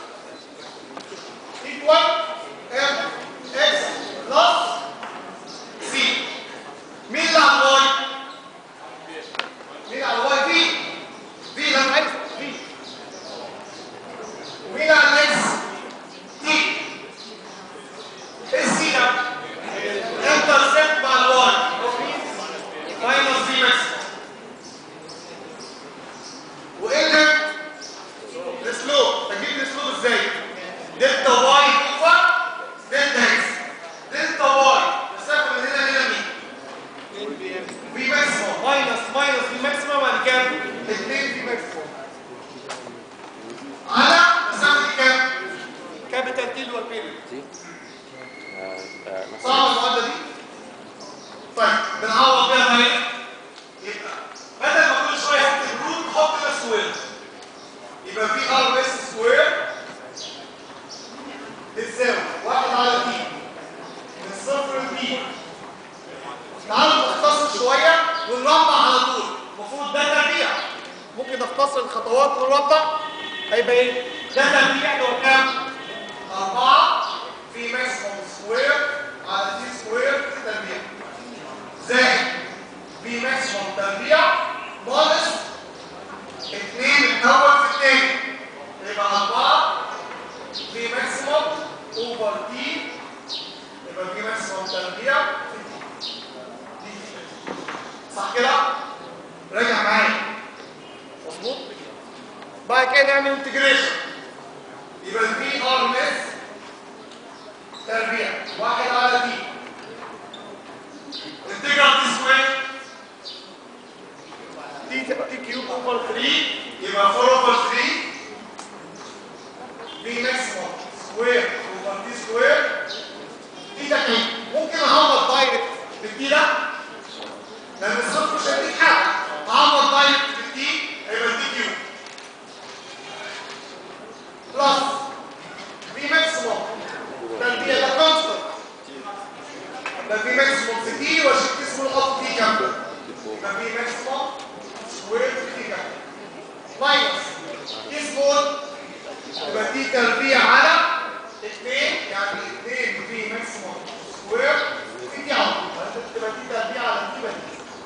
equal ام اكس بلس سي مين اللي على الواي مين على الواي في في لما اكس في ومين على الاكس تي السي ده انترسبت مع الواي ماينس في بس وقلت السلوب تجيب السلوب ازاي دلتا واي اوفر دلتا اكس دلتا واي مسافه من هنا لهنا مين في ماكسيموم ماينس ماينس في ماكسيموم بعد كام 2 في ماكسيموم على مسافه كام كابيتال تي اللي هو البيريود صعبه المعادله دي طيب بنعوض بيها طريقه يبقى بدل ما كل شويه اكتب روت نحط هنا سكوير يبقى في ار اس سكوير بتساوي 1 على تي من صفر لتي تعالوا نختصر شويه ونربع على طول المفروض ده تربيع ممكن نختصر الخطوات ونربع هيبقى ايه؟ ده تربيع اللي هو كام؟ 4 في ماكسيموم سكوير على تي سكوير في تربيع زائد في ماكسيموم تربيع ناقص 2 الاول في الثاني يبقى 4 في ماكسيموم اوفر تي يبقى في ماكسيموم تربيع في تي دي. صح كده؟ راجع معايا مظبوط بعد كده نعمل انتجريشن يبقى البي ار ام اس تربيع واحد على تي انتجرال تي سكوير تي تي كيوب اوفر 3 يبقى 4 اوفر 3 بي ماكسيموم سكوير اوفر تي سكوير تي ده كام؟ ممكن اعوض دايركت بالتي ده لان الصفر مش هيديك حاجه عوض دايركت بالتي هيبقى تي كيو بلس بي ماكسيموم تربيع ده كونستنت يبقى بي ماكسيموم في تي واشيل اسمه الخط تي جنبه يبقى بي ماكسيموم سكوير في تي جنبه ماينس تي سمول يبقى تي تربيع على 2 يعني 2 في ماكسيموم سكوير في تي على طول تبقى تي تربيع على تي بس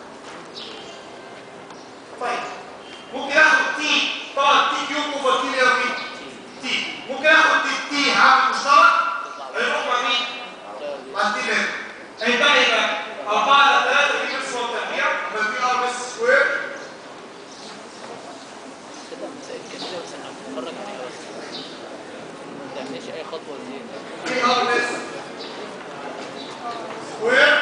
طيب ممكن اخد تي طبعا تي كيوب اوفر تي اللي هي مين؟ تي ممكن اخد تي تي عامل مشترك هيروح مع مين؟ مع تي لين هيبقى يبقى 4 على 3 في ماكسيموم تربيع يبقى في ار بس سكوير كده مسائل كده بس انا بتفرج عليها بس ما تعملش اي خطوه زياده في ار بس سكوير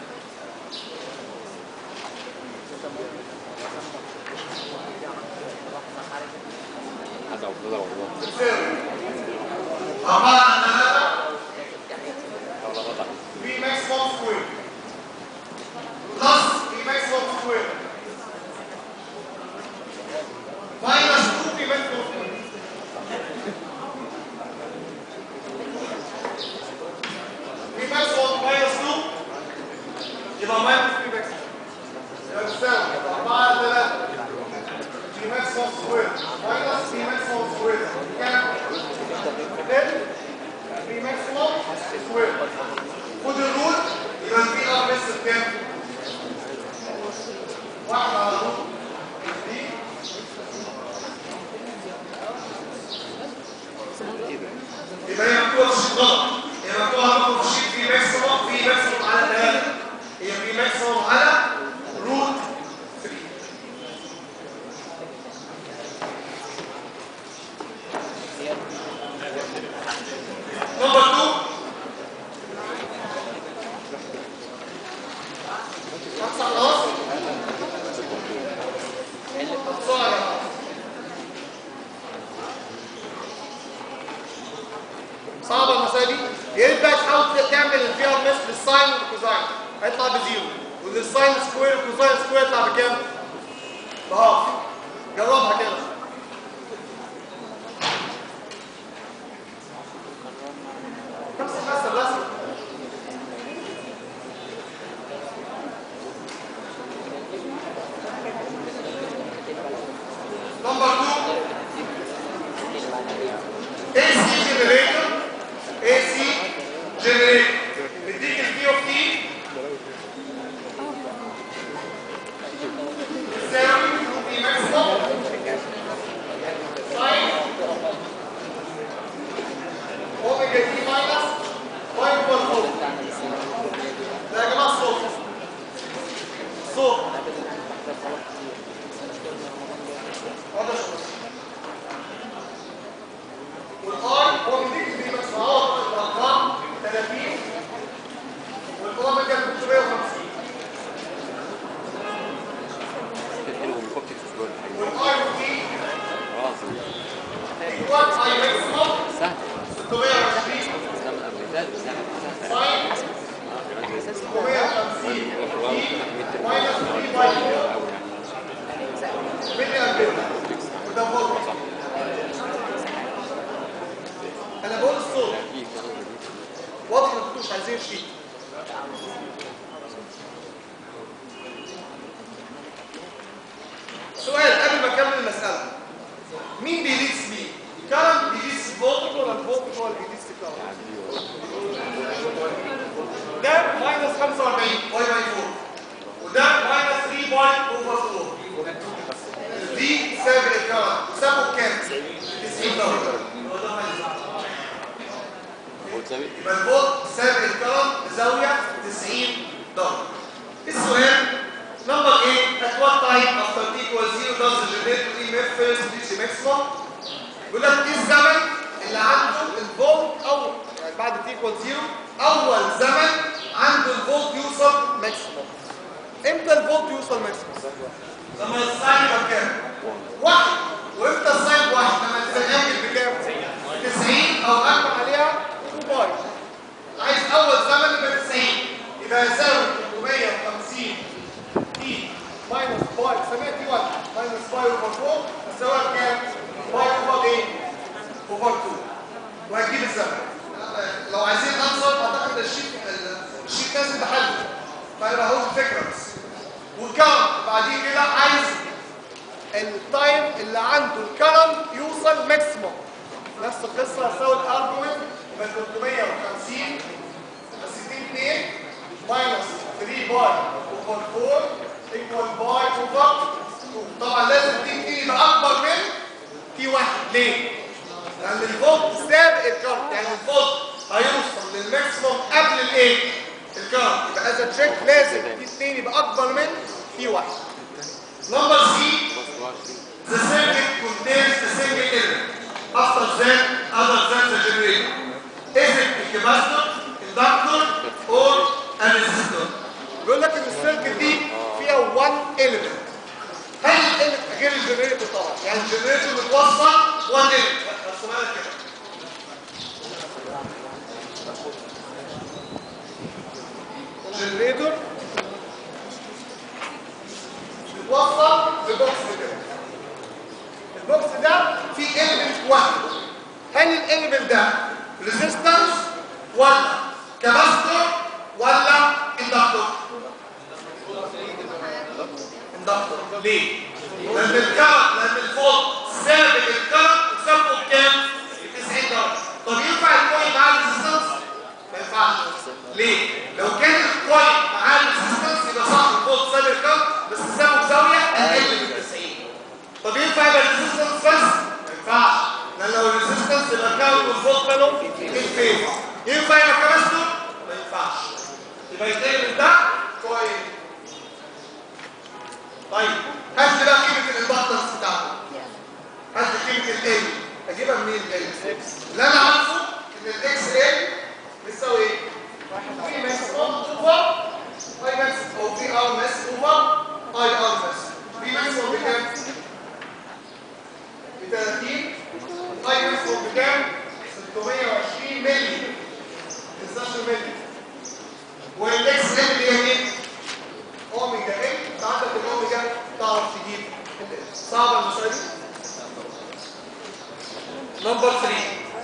هذا أفضل والله بتساوي 4 على 3 والله قطع في ماكسيموم سكوير بلس في ماكسيموم سكوير ماينس 2 في ماكسيموم سكوير في ماكسيموم ماينس 2 يبقى ماينس في ماكسيموم يبقى تساوي 4 على 3 في ماكسيموم سكوير ماينس في ماكسيموم سكوير كام؟ في ماكسيموم سكوير خد الروت يبقى البي ار بس بكام؟ واحد على روت دي يبقى هي مكتوبه في الشيت غلط هي مكتوبه رقم الشيت في ماكسيموم يا ريت بقى تحاول تعمل الفي ار مثل الساين والكوزاين هيطلع بزيرو والساين سكوير والكوزاين سكوير يطلع بكام؟ بهاف جربها كده نفس بس الرسم نمبر 2 AC generator AC generator بيديك البي اوف تي تساوي في ماكسيموم ساين اوميجا تي ماينس 5.4 ده يا جماعه الصوت الصوت واضح والاي هو بيديك البي ماكس معاه الارقام 30 والاوميجا 350 حلو ومفكك في الجول والاي دي خلاص ايكوال اي ماكسيموم سهل 620 اسلام الامريكان سهل ساين سهل 650 ماينس 3 باي 4 ملي امبير وده فولت انا بقول الصوت واضح ان انتوا مش عايزين شيء سؤال قبل ما اكمل المساله مين بيليس مين كرم بيليس فولت ولا الفولت هو اللي بيليس كرم ده ماينس 45 باي باي 4 وده ماينس 3 باي اوفر 4 دي سابق الكرم سابقه بكام 90 درجه هو ده ماينس وتساوي يبقى الفولت سابق الكرم بزاويه 90 درجه السؤال نمبر 8 at what time after t equals 0 does the generator EMF first reach maximum بيقول لك ايه الزمن اللي عنده الفولت او يعني بعد t equals 0 اول زمن عنده الفولت يوصل ماكسيموم امتى الفولت يوصل ماكسيموم لما الساين يبقى بكام واحد وامتى الساين بواحد لما تتنقل بكام 90 او اكبر عليها 2 باي عايز اول زمن يبقى 90 يبقى يساوي 350 تي ماينس باي سميها تي 1 ماينس باي اوفر 4 تساوي كام؟ باي اوفر ايه؟ اوفر 2 وهتجيب الزمن لو عايزين انصر اعتقد الشيت الشيت لازم تحله فيبقى هو الفكره بس والكرم بعدين كده عايز التايم اللي عنده الكرم يوصل ماكسيموم نفس القصه هتساوي الارجومنت يبقى 350 60 2 ماينس 3 باي اوفر 4 ايكوال باي اوفر 2 طبعا لازم تي تي يبقى اكبر من تي 1 ليه؟ لان الفولت سابق الكارت يعني الفولت هيوصل للماكسيموم قبل الايه؟ الكارت يبقى از تشيك لازم تي 2 يبقى اكبر من تي 1 نمبر سي The circuit contains a single element after that other than the generator. Is it a capacitor, inductor, or a resistor? بيقول لك ان السيركت دي فيها 1 element. هل element غير الجنريتور طبعا يعني الجنريتور متوصل 1 element. رسمها لك كده. الجنريتور متوصل ببوكس كده. البوكس ده فيه element واحد هل الاليمنت ده ريزيستنس ولا كاباستور ولا اندكتور اندكتور ليه لان الكرنت لان الفولت سابق الكرنت وسابقه بكام 90 درجه طب ينفع الكوين مع الريزيستنس ما ينفعش ليه لو كان الكوين مع الريزيستنس يبقى صح الفولت سابق الكرنت بس سابقه بزاويه اقل من 90 طب ينفع يبقى الريزيستنس بس ما ينفعش لان لو الريزيستنس يبقى الكارنت والفولت مالهم الفيز ينفع يبقى كاباستور ما ينفعش يبقى يتعمل ده كويس طيب هات لي بقى قيمه الاندكتنس بتاعته هات لي قيمه ال اجيبها منين ال اللي انا عارفه ان الاكس ال بتساوي ايه؟ في ماكسيموم اوفر اي ماكس او في ار ماس اوفر اي ار ماس في ماكسيموم بكام؟ ب 30 اي ماكسيموم بكام؟ 620 مللي تنساش الملي والاكس ال اللي هي مين؟ اوميجا ال انت عندك الاوميجا تعرف تجيب ال- صعبه المساله دي؟ نمبر 3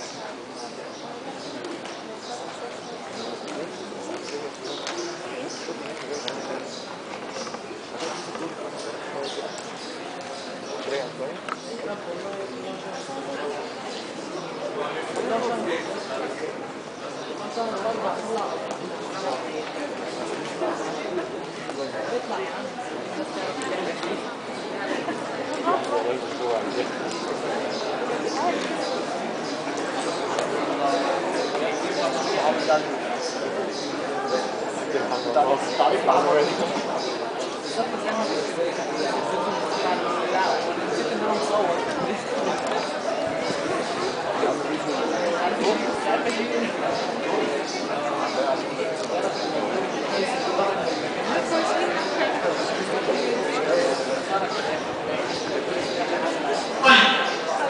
طيب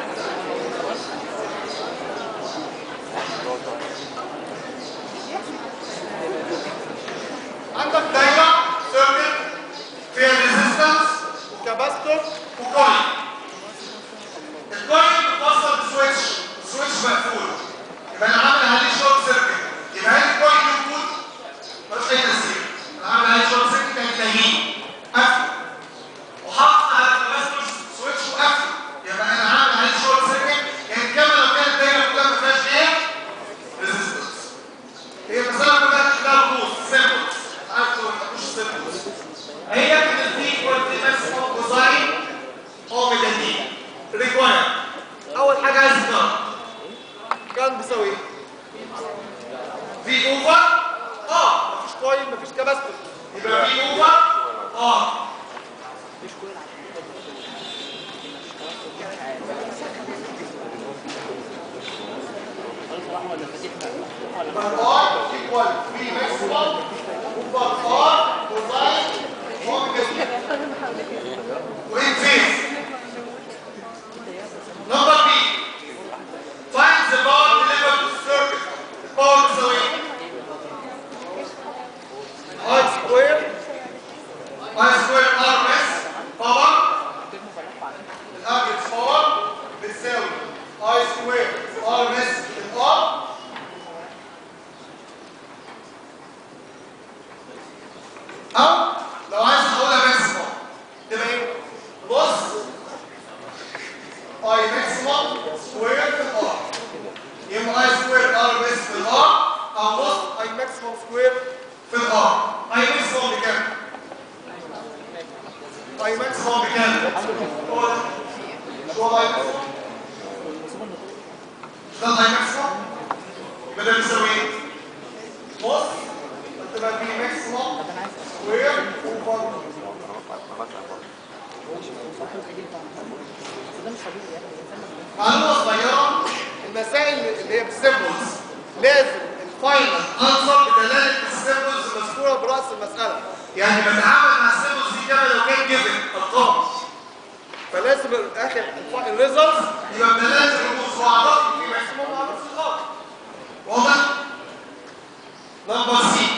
عندك دايره سيركت فيها ريزيستنس وكاباستور وكوين الكوين بتوصل بسويتش السويتش مقفول يبقى انا عامل عليه شورت سيركت يبقى هل الكوين موجود ملوش اي تاثير انا عامل عليه شورت سيركت يعني تلاقيه قفل وحاطط على الكاباستور سويتش وقفل يبقى انا عامل عليه شورت سيركت يعني كما لو كانت الدايره كلها ما فيهاش ايه ريزيستنس هي مسألة كلها تحلها رموز سيمبلز عارف لو ما تحبوش سيمبلز هي كده في كواليتي ماكسيموم ديزاين اوميجا دي ريكواير اول حاجه عايز تعرف كان بيساوي ايه؟ في اوفر اه مفيش كوين مفيش كاباستور يبقى في اوفر اه يبقى الار ايكوال في ماكسيمم اوفر ار كوزاين اوميجا دي وين فيس نمبر بي find the power delivered to the circuit الباور بتساوي ايه؟ ار سكوير I square R S power الافريج باور بتساوي اي سكوير ار اس الار او لو عايز اقولها ماكسيموم تبقى ايه؟ بص اي ماكسيمم سكوير في الار يبقى I square R S في الار او بص اي ماكسيمم سكوير في الار I maximum بكام؟ اي ماكسيمم maximum بكام؟ هو ده هو اي ماكسيمم ده I maximum يبقى ده بيساوي ايه؟ بص هتبقى في ماكسيمم سكوير اوفر معلومة صغيرة المسائل اللي هي بالسيمبلز لازم الفاينل انصب بدلالة السيمبلز مذكوره براس المساله يعني بتعامل مع السيمبلز دي كما لو كان جيفن ارقام فلازم الاخر الريزلتس يبقى بدلالة الرموز واعرف في ماكسيموم واعرف في الار واضح؟ نمبر سي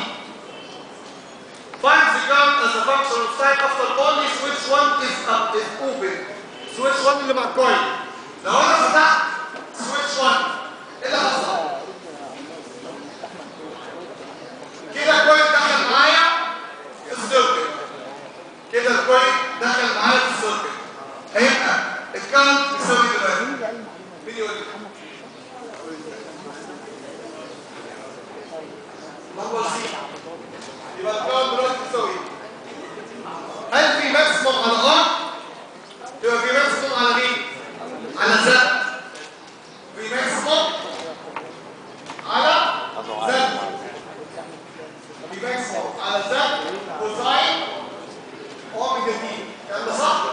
Find the current as a function of time after only switch one is up is open. سويتش 1 اللي مع الكوين لو انا فتحت سويتش 1 ايه اللي حصل؟ كده الكوين دخل معايا في السيركل كده الكوين دخل معايا في السيركل هيبقى الكرنت بيساوي دلوقتي مين يقول لي؟ نمبر سي يبقى الكارد دلوقتي بتساوي ايه؟ هل في ماكسيموم على ار؟ يبقى في ماكسيموم على مين؟ على زد في ماكسيموم على زد في ماكسيموم على زد كوزاين اوميجا دي الكلام ده صح؟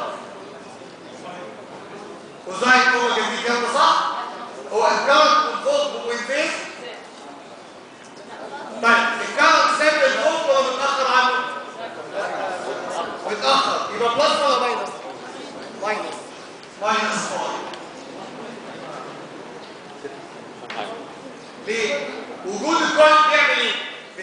كوزاين اوميجا دي كام ده صح؟ هو الكرنت والفولت بوينت فيس طيب الكرنت ثابت الفولت ولا متاخر عنه؟ متاخر يبقى بلس ولا ماينس؟ ماينس ماينس 5 ليه؟ وجود الكوين بيعمل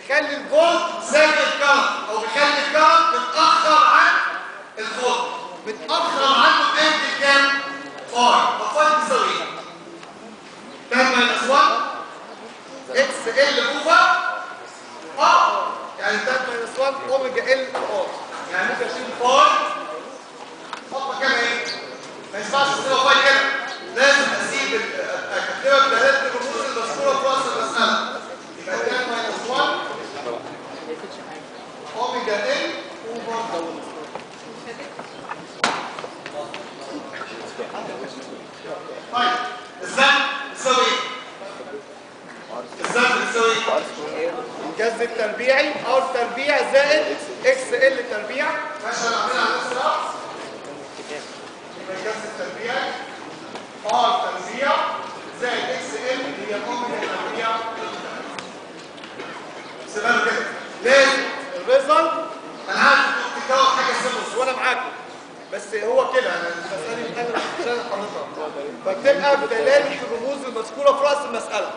بيخلي الفولت سابق الكرنت او بيخلي الكرنت متاخر عن الفولت متاخر متاخر عنه بقيمه كام؟ 5 طب 5 بيساوي ايه؟ 10 ماينس 1 اكس ال اوفر اه يعني 3 ماينس 1 اوميجا ال ار يعني ممكن اشيل 5 احط مكانها ايه؟ ما ينفعش اسيبها 5 كده لازم اسيب ال- اكتبها بدلالة الرموز المذكوره في راس المساله يبقى 3 ماينس 1 ما يفيدش حاجه اوميجا ال اوفر طيب الزن بتساوي ايه؟ الزن بتساوي ايه؟ الجذر التربيعي او التربيع زائد اكس ال تربيع ماشي انا عاملها على نفس الرأس يبقى الجذر التربيعي ار تربيع زائد اكس ال هي اوميجا تربيع سيبها له كده لازم الريزلت انا عارف انتوا بتتكلموا في حاجه سيمبل وانا معاكم بس هو كده انا المساله دي انا مش انا حاططها فبتبقى بدلاله الرموز المذكوره في راس المساله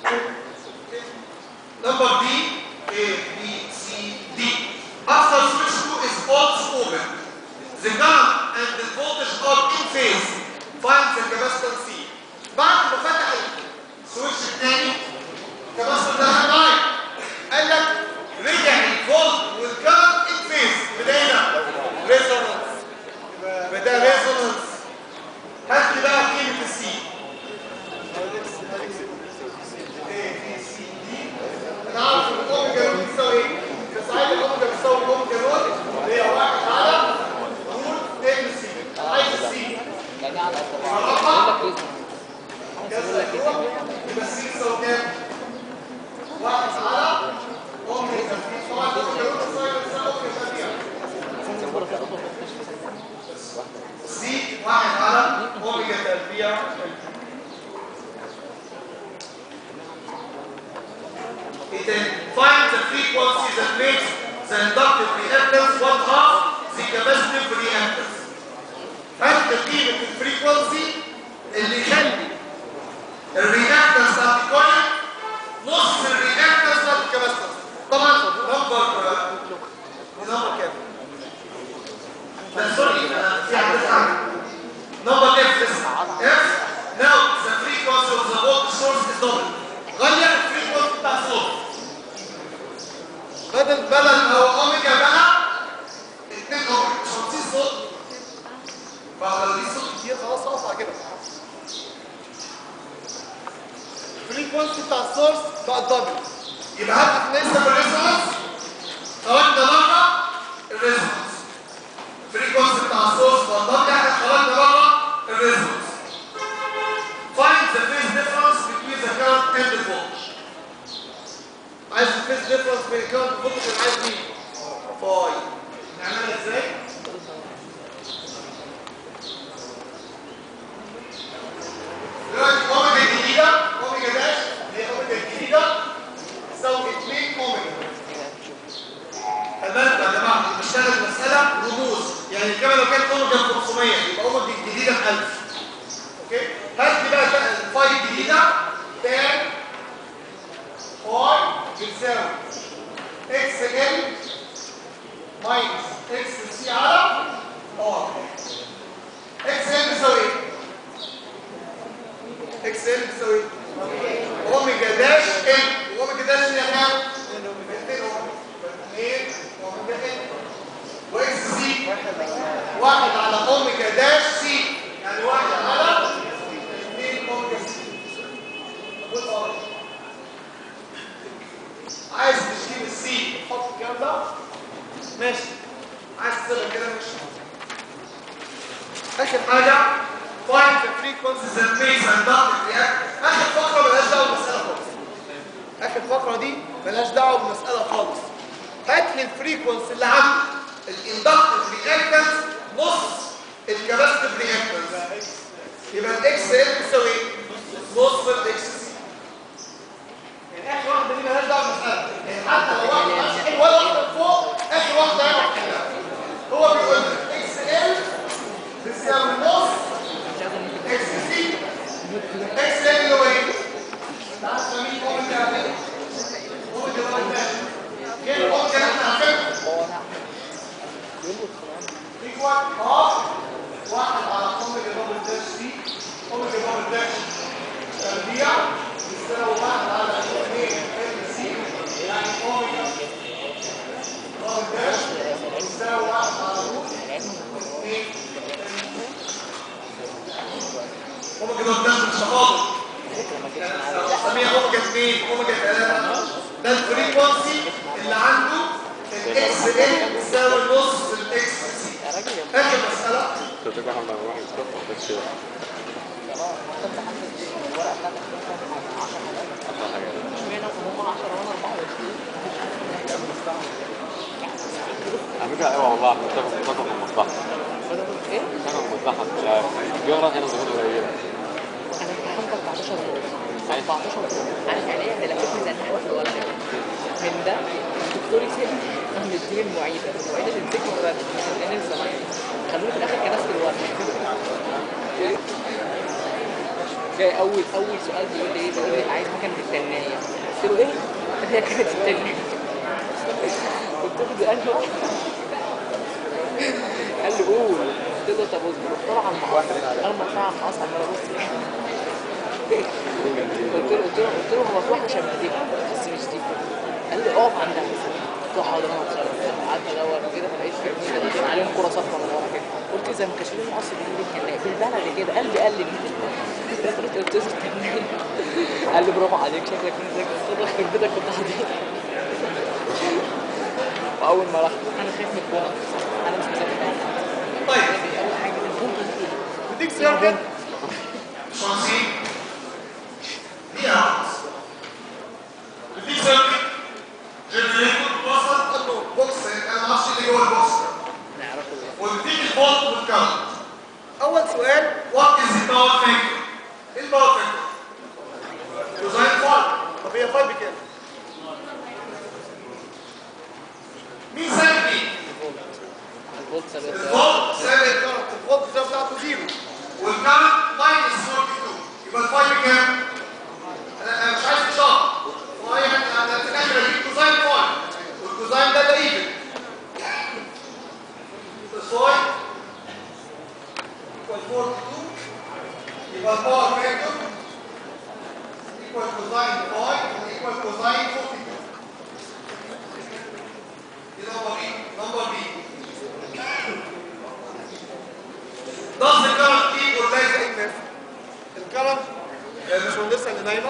Number D, A, B, C, D. After switch 2 is also open, the current and the voltage are in phase. Find the capacitance C. بعد ما فتح السويتش الثاني الكباستور ده معايا قال لك رجع الفولت والكرنت ان فيز بداينا ريزونانس بدا ريزونانس هات لي بقى قيمه السي انا عارف ان الاوميجا نود بتساوي ايه بس عايز الاوميجا بتساوي الاوميجا نود اللي هي واحد على روت ام سي انا عايز السي يعني على بقول لك ريزون يبقى السي بتساوي كام؟ واحد على اوميجا طبعا الاوميجا نود بتساوي بتساوي اوميجا تربيع سي واحد على اوميجا تربيع ايه تاني؟ Find the frequency that makes the inductive reactance one half the capacitive reactance. هات قيمه الفريكونسي اللي يخلي الرياكتنس بتاعت الكوين نص الرياكتنس بتاعت الكباستنس. طبعا نمبر نمبر كام؟ لا سوري أنا في عدد حاجه. نمبر اف لسه اف now the frequency of the voltage source is double. غير الفريكونسي بتاع الصوت. بدل بدل ما هو اوميجا بقى 2 اوميجا مش هنطير صوت. بقى لو دي صوت كتير خلاص اقطع كده الفريكونسي بتاع السورس بقى دبل يبقى هات نقسم الريزونانس خرجنا بره الريزونانس الفريكونسي بتاع الصوت فالضغط احنا خرجنا بره الريزونانس find the phase difference between the current and the voltage عايز الفيس ديفرنس بين الكارنت والفولتج اللي عايز مين؟ فاي نعملها ازاي؟ دلوقتي اوميجا الجديده اوميجا داش اللي هي اوميجا الجديده تساوي 2 اوميجا تمام يا جماعه بنشتغل مساله رموز يعني الكاميرا لو كانت اوميجا 500 يبقى اوميجا الجديده ب 1000 اوكي هات لي بقى الفاي الجديده تان فاي بتساوي اكس ال ماينس اكس سي على ار اكس ال بتساوي ايه؟ اكس ال بتساوي ايه؟ اوميجا داش ال اوميجا داش هي كام؟ 2 اوميجا 2 اوميجا ال واكس سي واحد على اوميجا داش سي يعني واحد على 2 اوميجا سي والار عايز تشيل السي تحط الكلام ده ماشي عايز تسيبها كده ماشي اخر حاجه find the frequencies that makes and doesn't react اخر فقره ملهاش دعوه بالمساله خالص اخر فقره دي ملهاش دعوه بالمساله خالص هات لي الفريكونسي اللي عندي الاندكتيف رياكتنس نص الكاباسيتيف رياكتنس يبقى الاكس ال بتساوي ايه؟ نص الاكس سي يعني اخر واحده دي مالهاش دعوه بالمساله يعني حتى لو واحده ماشي ولا واحده فوق اخر واحده هي واحده هو بيقول لك اكس ال بتساوي نص اكس سي اكس ال اللي هو ايه؟ انت عارف مين اوميجا اوميجا اوميجا اه واحد على اوميجا دبل داش سي اوميجا دبل داش تربيع يساوي واحد على 2 ال سي يعني اوميجا دبل داش يساوي واحد على روت 2 اوميجا دبل داش مش تفاضل سميها اوميجا 2 اوميجا 3 ده الفريكونسي اللي عنده الاكس ال يساوي نص الاكس سي يا راجل يا اخر مساله كنت بقى عمال واحد يتكفر بس كده جماعه انت عندك الورقه بتاعتك فيها 10 حاجات أحلى حاجة اشمعنى هم 10 وانا 24 على فكرة أيوة والله احنا بنتفق بنتفق في المصلحة بدل ايه؟ بنتفق في المصلحة مش عارف بيغلط هنا ضغوط قليلة انا امتحنت 14 دور 14 دور انا فعليا ده لفتني زي النحو في الورقه من ده الدكتور يسيبني انا مديني المعيده المعيده تمسكني بقى تخليني الزمان خلوني في الاخر كنست الورقه جاي اول اول سؤال بيقول لي ايه بيقول لي عايز مكنه التنايه قلت له ايه؟ هي كانت التنايه قلت له دي انهي واحده؟ قال لي قول قلت له طب اصبر رحت له على المقص اول ما طلع على المقص عمال ابص قلت له قلت له قلت له هو في واحده شبه دي بس مش دي قال لي اقف عندها قلت له حاضر انا هتصرف قعدت ادور كده فلقيت في اتنين عليهم كره صفرا من ورا كده قلت زي ما كشفين المقص بيقول لي كان بالبلد كده قال لي قال لي قلت له قلت له استناني. قال لي برافو عليك شكلك من ذاك قلت له يخرب بيتك كنت حاضر واول ما رحت انا خايف من البونت انا مش مذاكر طيب اول حاجه البونت دي ايه؟ بديك سيركت شانسي دي اوت دي سيركت جنريتور وصل انه بوكس انا ما اعرفش اللي جوه البوكس نعرفه بقى وبتديك الفولت والكارنت اول سؤال وات از الباور فاكتور ايه الباور فاكتور كوزاين فاي طب هي فاي بكام؟ مين سالك مين الفولت ثابت الفولت ثابت الكرنت الفولت ده بتاعته زيرو والكارنت ماينس 42 يبقى الفاي بكام انا أنا مش عايز اشاره فاي انا انا في الاخر اجيب كوزاين فاي والكوزاين ده ده ايفن الفاي equal 42 يبقى الباور فاكتور equal cosine phi equal cosine 42 دي نمبر بي نمبر بي Does the current equal less than الناس الكرنت الباشمهندسه اللي نايمه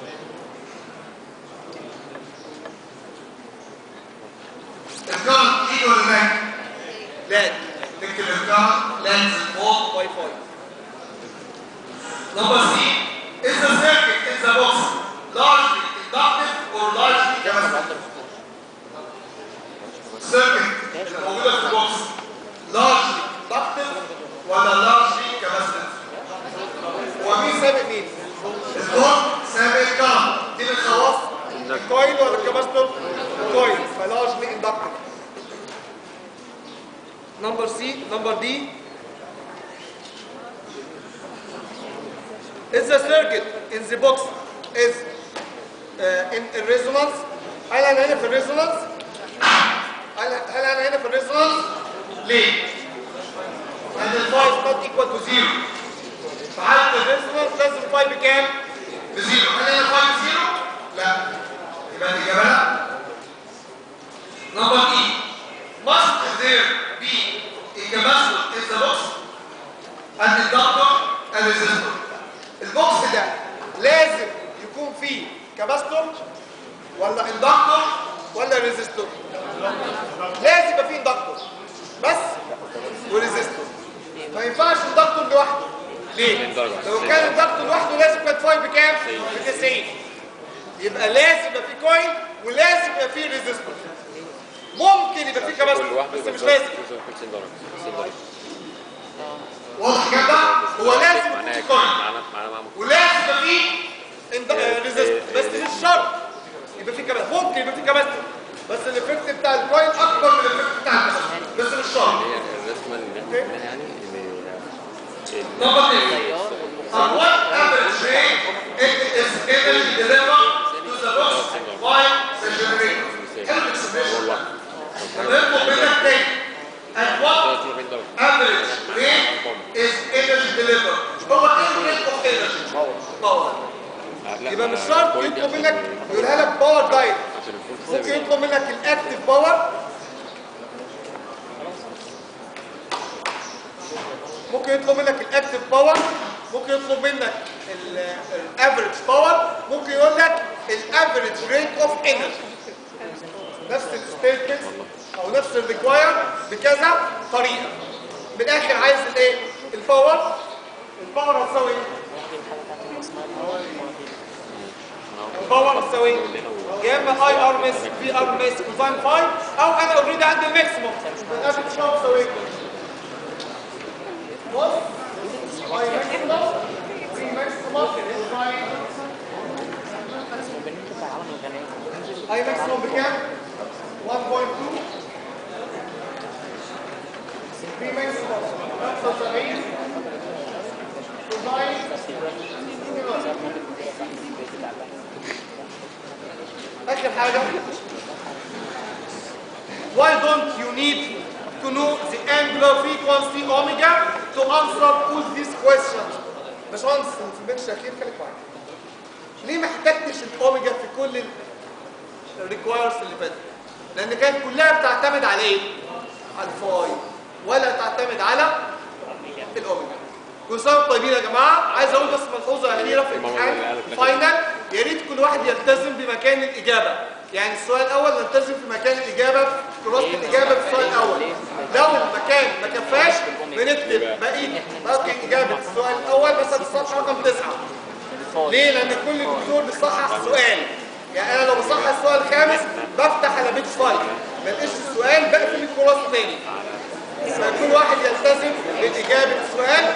the current equal less لاج نكتب الكرنت less than 4 واي فاي Number C is the circuit in the box largely inductive or largely capacitive? Circuit اللي موجودة في البوكس largely inductive ولا largely capacitive؟ ومين سابق مين؟ الفولت سابق الكرنت دي من خواص الكويل ولا الكاباستور؟ الكويل فلارجلي اندكتور نمبر سي نمبر دي Is the circuit in the box is uh, in, in resonance؟ هل انا هنا في الريزونانس؟ هل هل انا هنا في الريزونانس؟ ليه؟ and the phi is not equal to zero. في حالة الريزونانس لازم phi بكام؟ بزيرو هل هنا 5 زيرو؟ لا يبقى الإجابة لا Number E Must there be a capacitor in the box? An inductor and resistor البوكس ده لازم يكون فيه كاباستور ولا اندكتور inductor ولا ريزيستور لازم يبقى فيه اندكتور بس وريزيستور ما ينفعش اندكتور لوحده ليه؟ لو كان اندكتور لوحده لازم كانت فاي بكام؟ ب 90 يبقى لازم يبقى فيه كوين ولازم يبقى فيه ريزيستور ممكن يبقى فيه كل كاباستور واحدة بس مش لازم 50 درجة 50 درجة واضح كده؟ هو لازم يكون معناها فيه كوين معناها معناها معاهم ولازم يبقى فيه ريزيستور بس مش شرط يبقى فيه كاباستور ممكن يبقى فيه كاباستور بس الايفكت بتاع الكوين اكبر من الايفكت بتاع الكاباستور بس مش شرط هي الرسمة اللي احنا قلناها يعني ان Number E التيار At والمقاومة what average rate it is energy delivered to the box by the generator? حلو هو expression. الواحد نطلب منك تاني. At what 43 درجة average average rate is energy delivered هو ايه الريت اوف energy باور يبقى مش شرط يطلب منك يقولها لك باور دايت عشان الفولت ممكن ثابت. يطلب منك الاكتف باور ممكن يطلب منك الاكتف باور ممكن يطلب منك الافريج باور ممكن يقول لك الافريج ريت اوف انرجي نفس الستيتمنت او نفس الريكواير بكذا طريقه من الاخر عايز الايه الباور الباور هتساوي ايه الباور هتساوي ايه يا اما اي ار مس في ار مس كوزاين فاي او انا اوريدي عندي الماكسيموم الاخر الباور هتساوي ايه بص اي ماكسيموم في ماكسيموم كوزاين بالنسبه للعالم الغني اي ماكسيموم بكام 1.2 في ماكسيموم 75 كوزاين اخر حاجه why don't you need to know the angular frequency omega to answer all these questions باشمهندس في البنش الاخير خليك معايا ليه ما احتجتش الاوميجا في كل الريكوايرز اللي فاتت لان كانت كلها بتعتمد على ايه على الفاي ولا تعتمد على الاوميجا كل سنه وانتم طيبين يا جماعه عايز اقول بس ملحوظه اخيره في الامتحان فاينل يا ريت كل واحد يلتزم بمكان الاجابه يعني السؤال الاول نلتزم في مكان الاجابه في كراسه الاجابه في السؤال الاول لو المكان ما كفاش بنكتب بقيه باقي اجابه السؤال الاول مثلا في الصفحه رقم 9 ليه؟ لأن كل دكتور بيصحح السؤال يعني أنا لو بصحح السؤال الخامس بفتح على بيج فايل ما لقيتش السؤال بقفل الكراسة تاني فكل واحد يلتزم بإجابة السؤال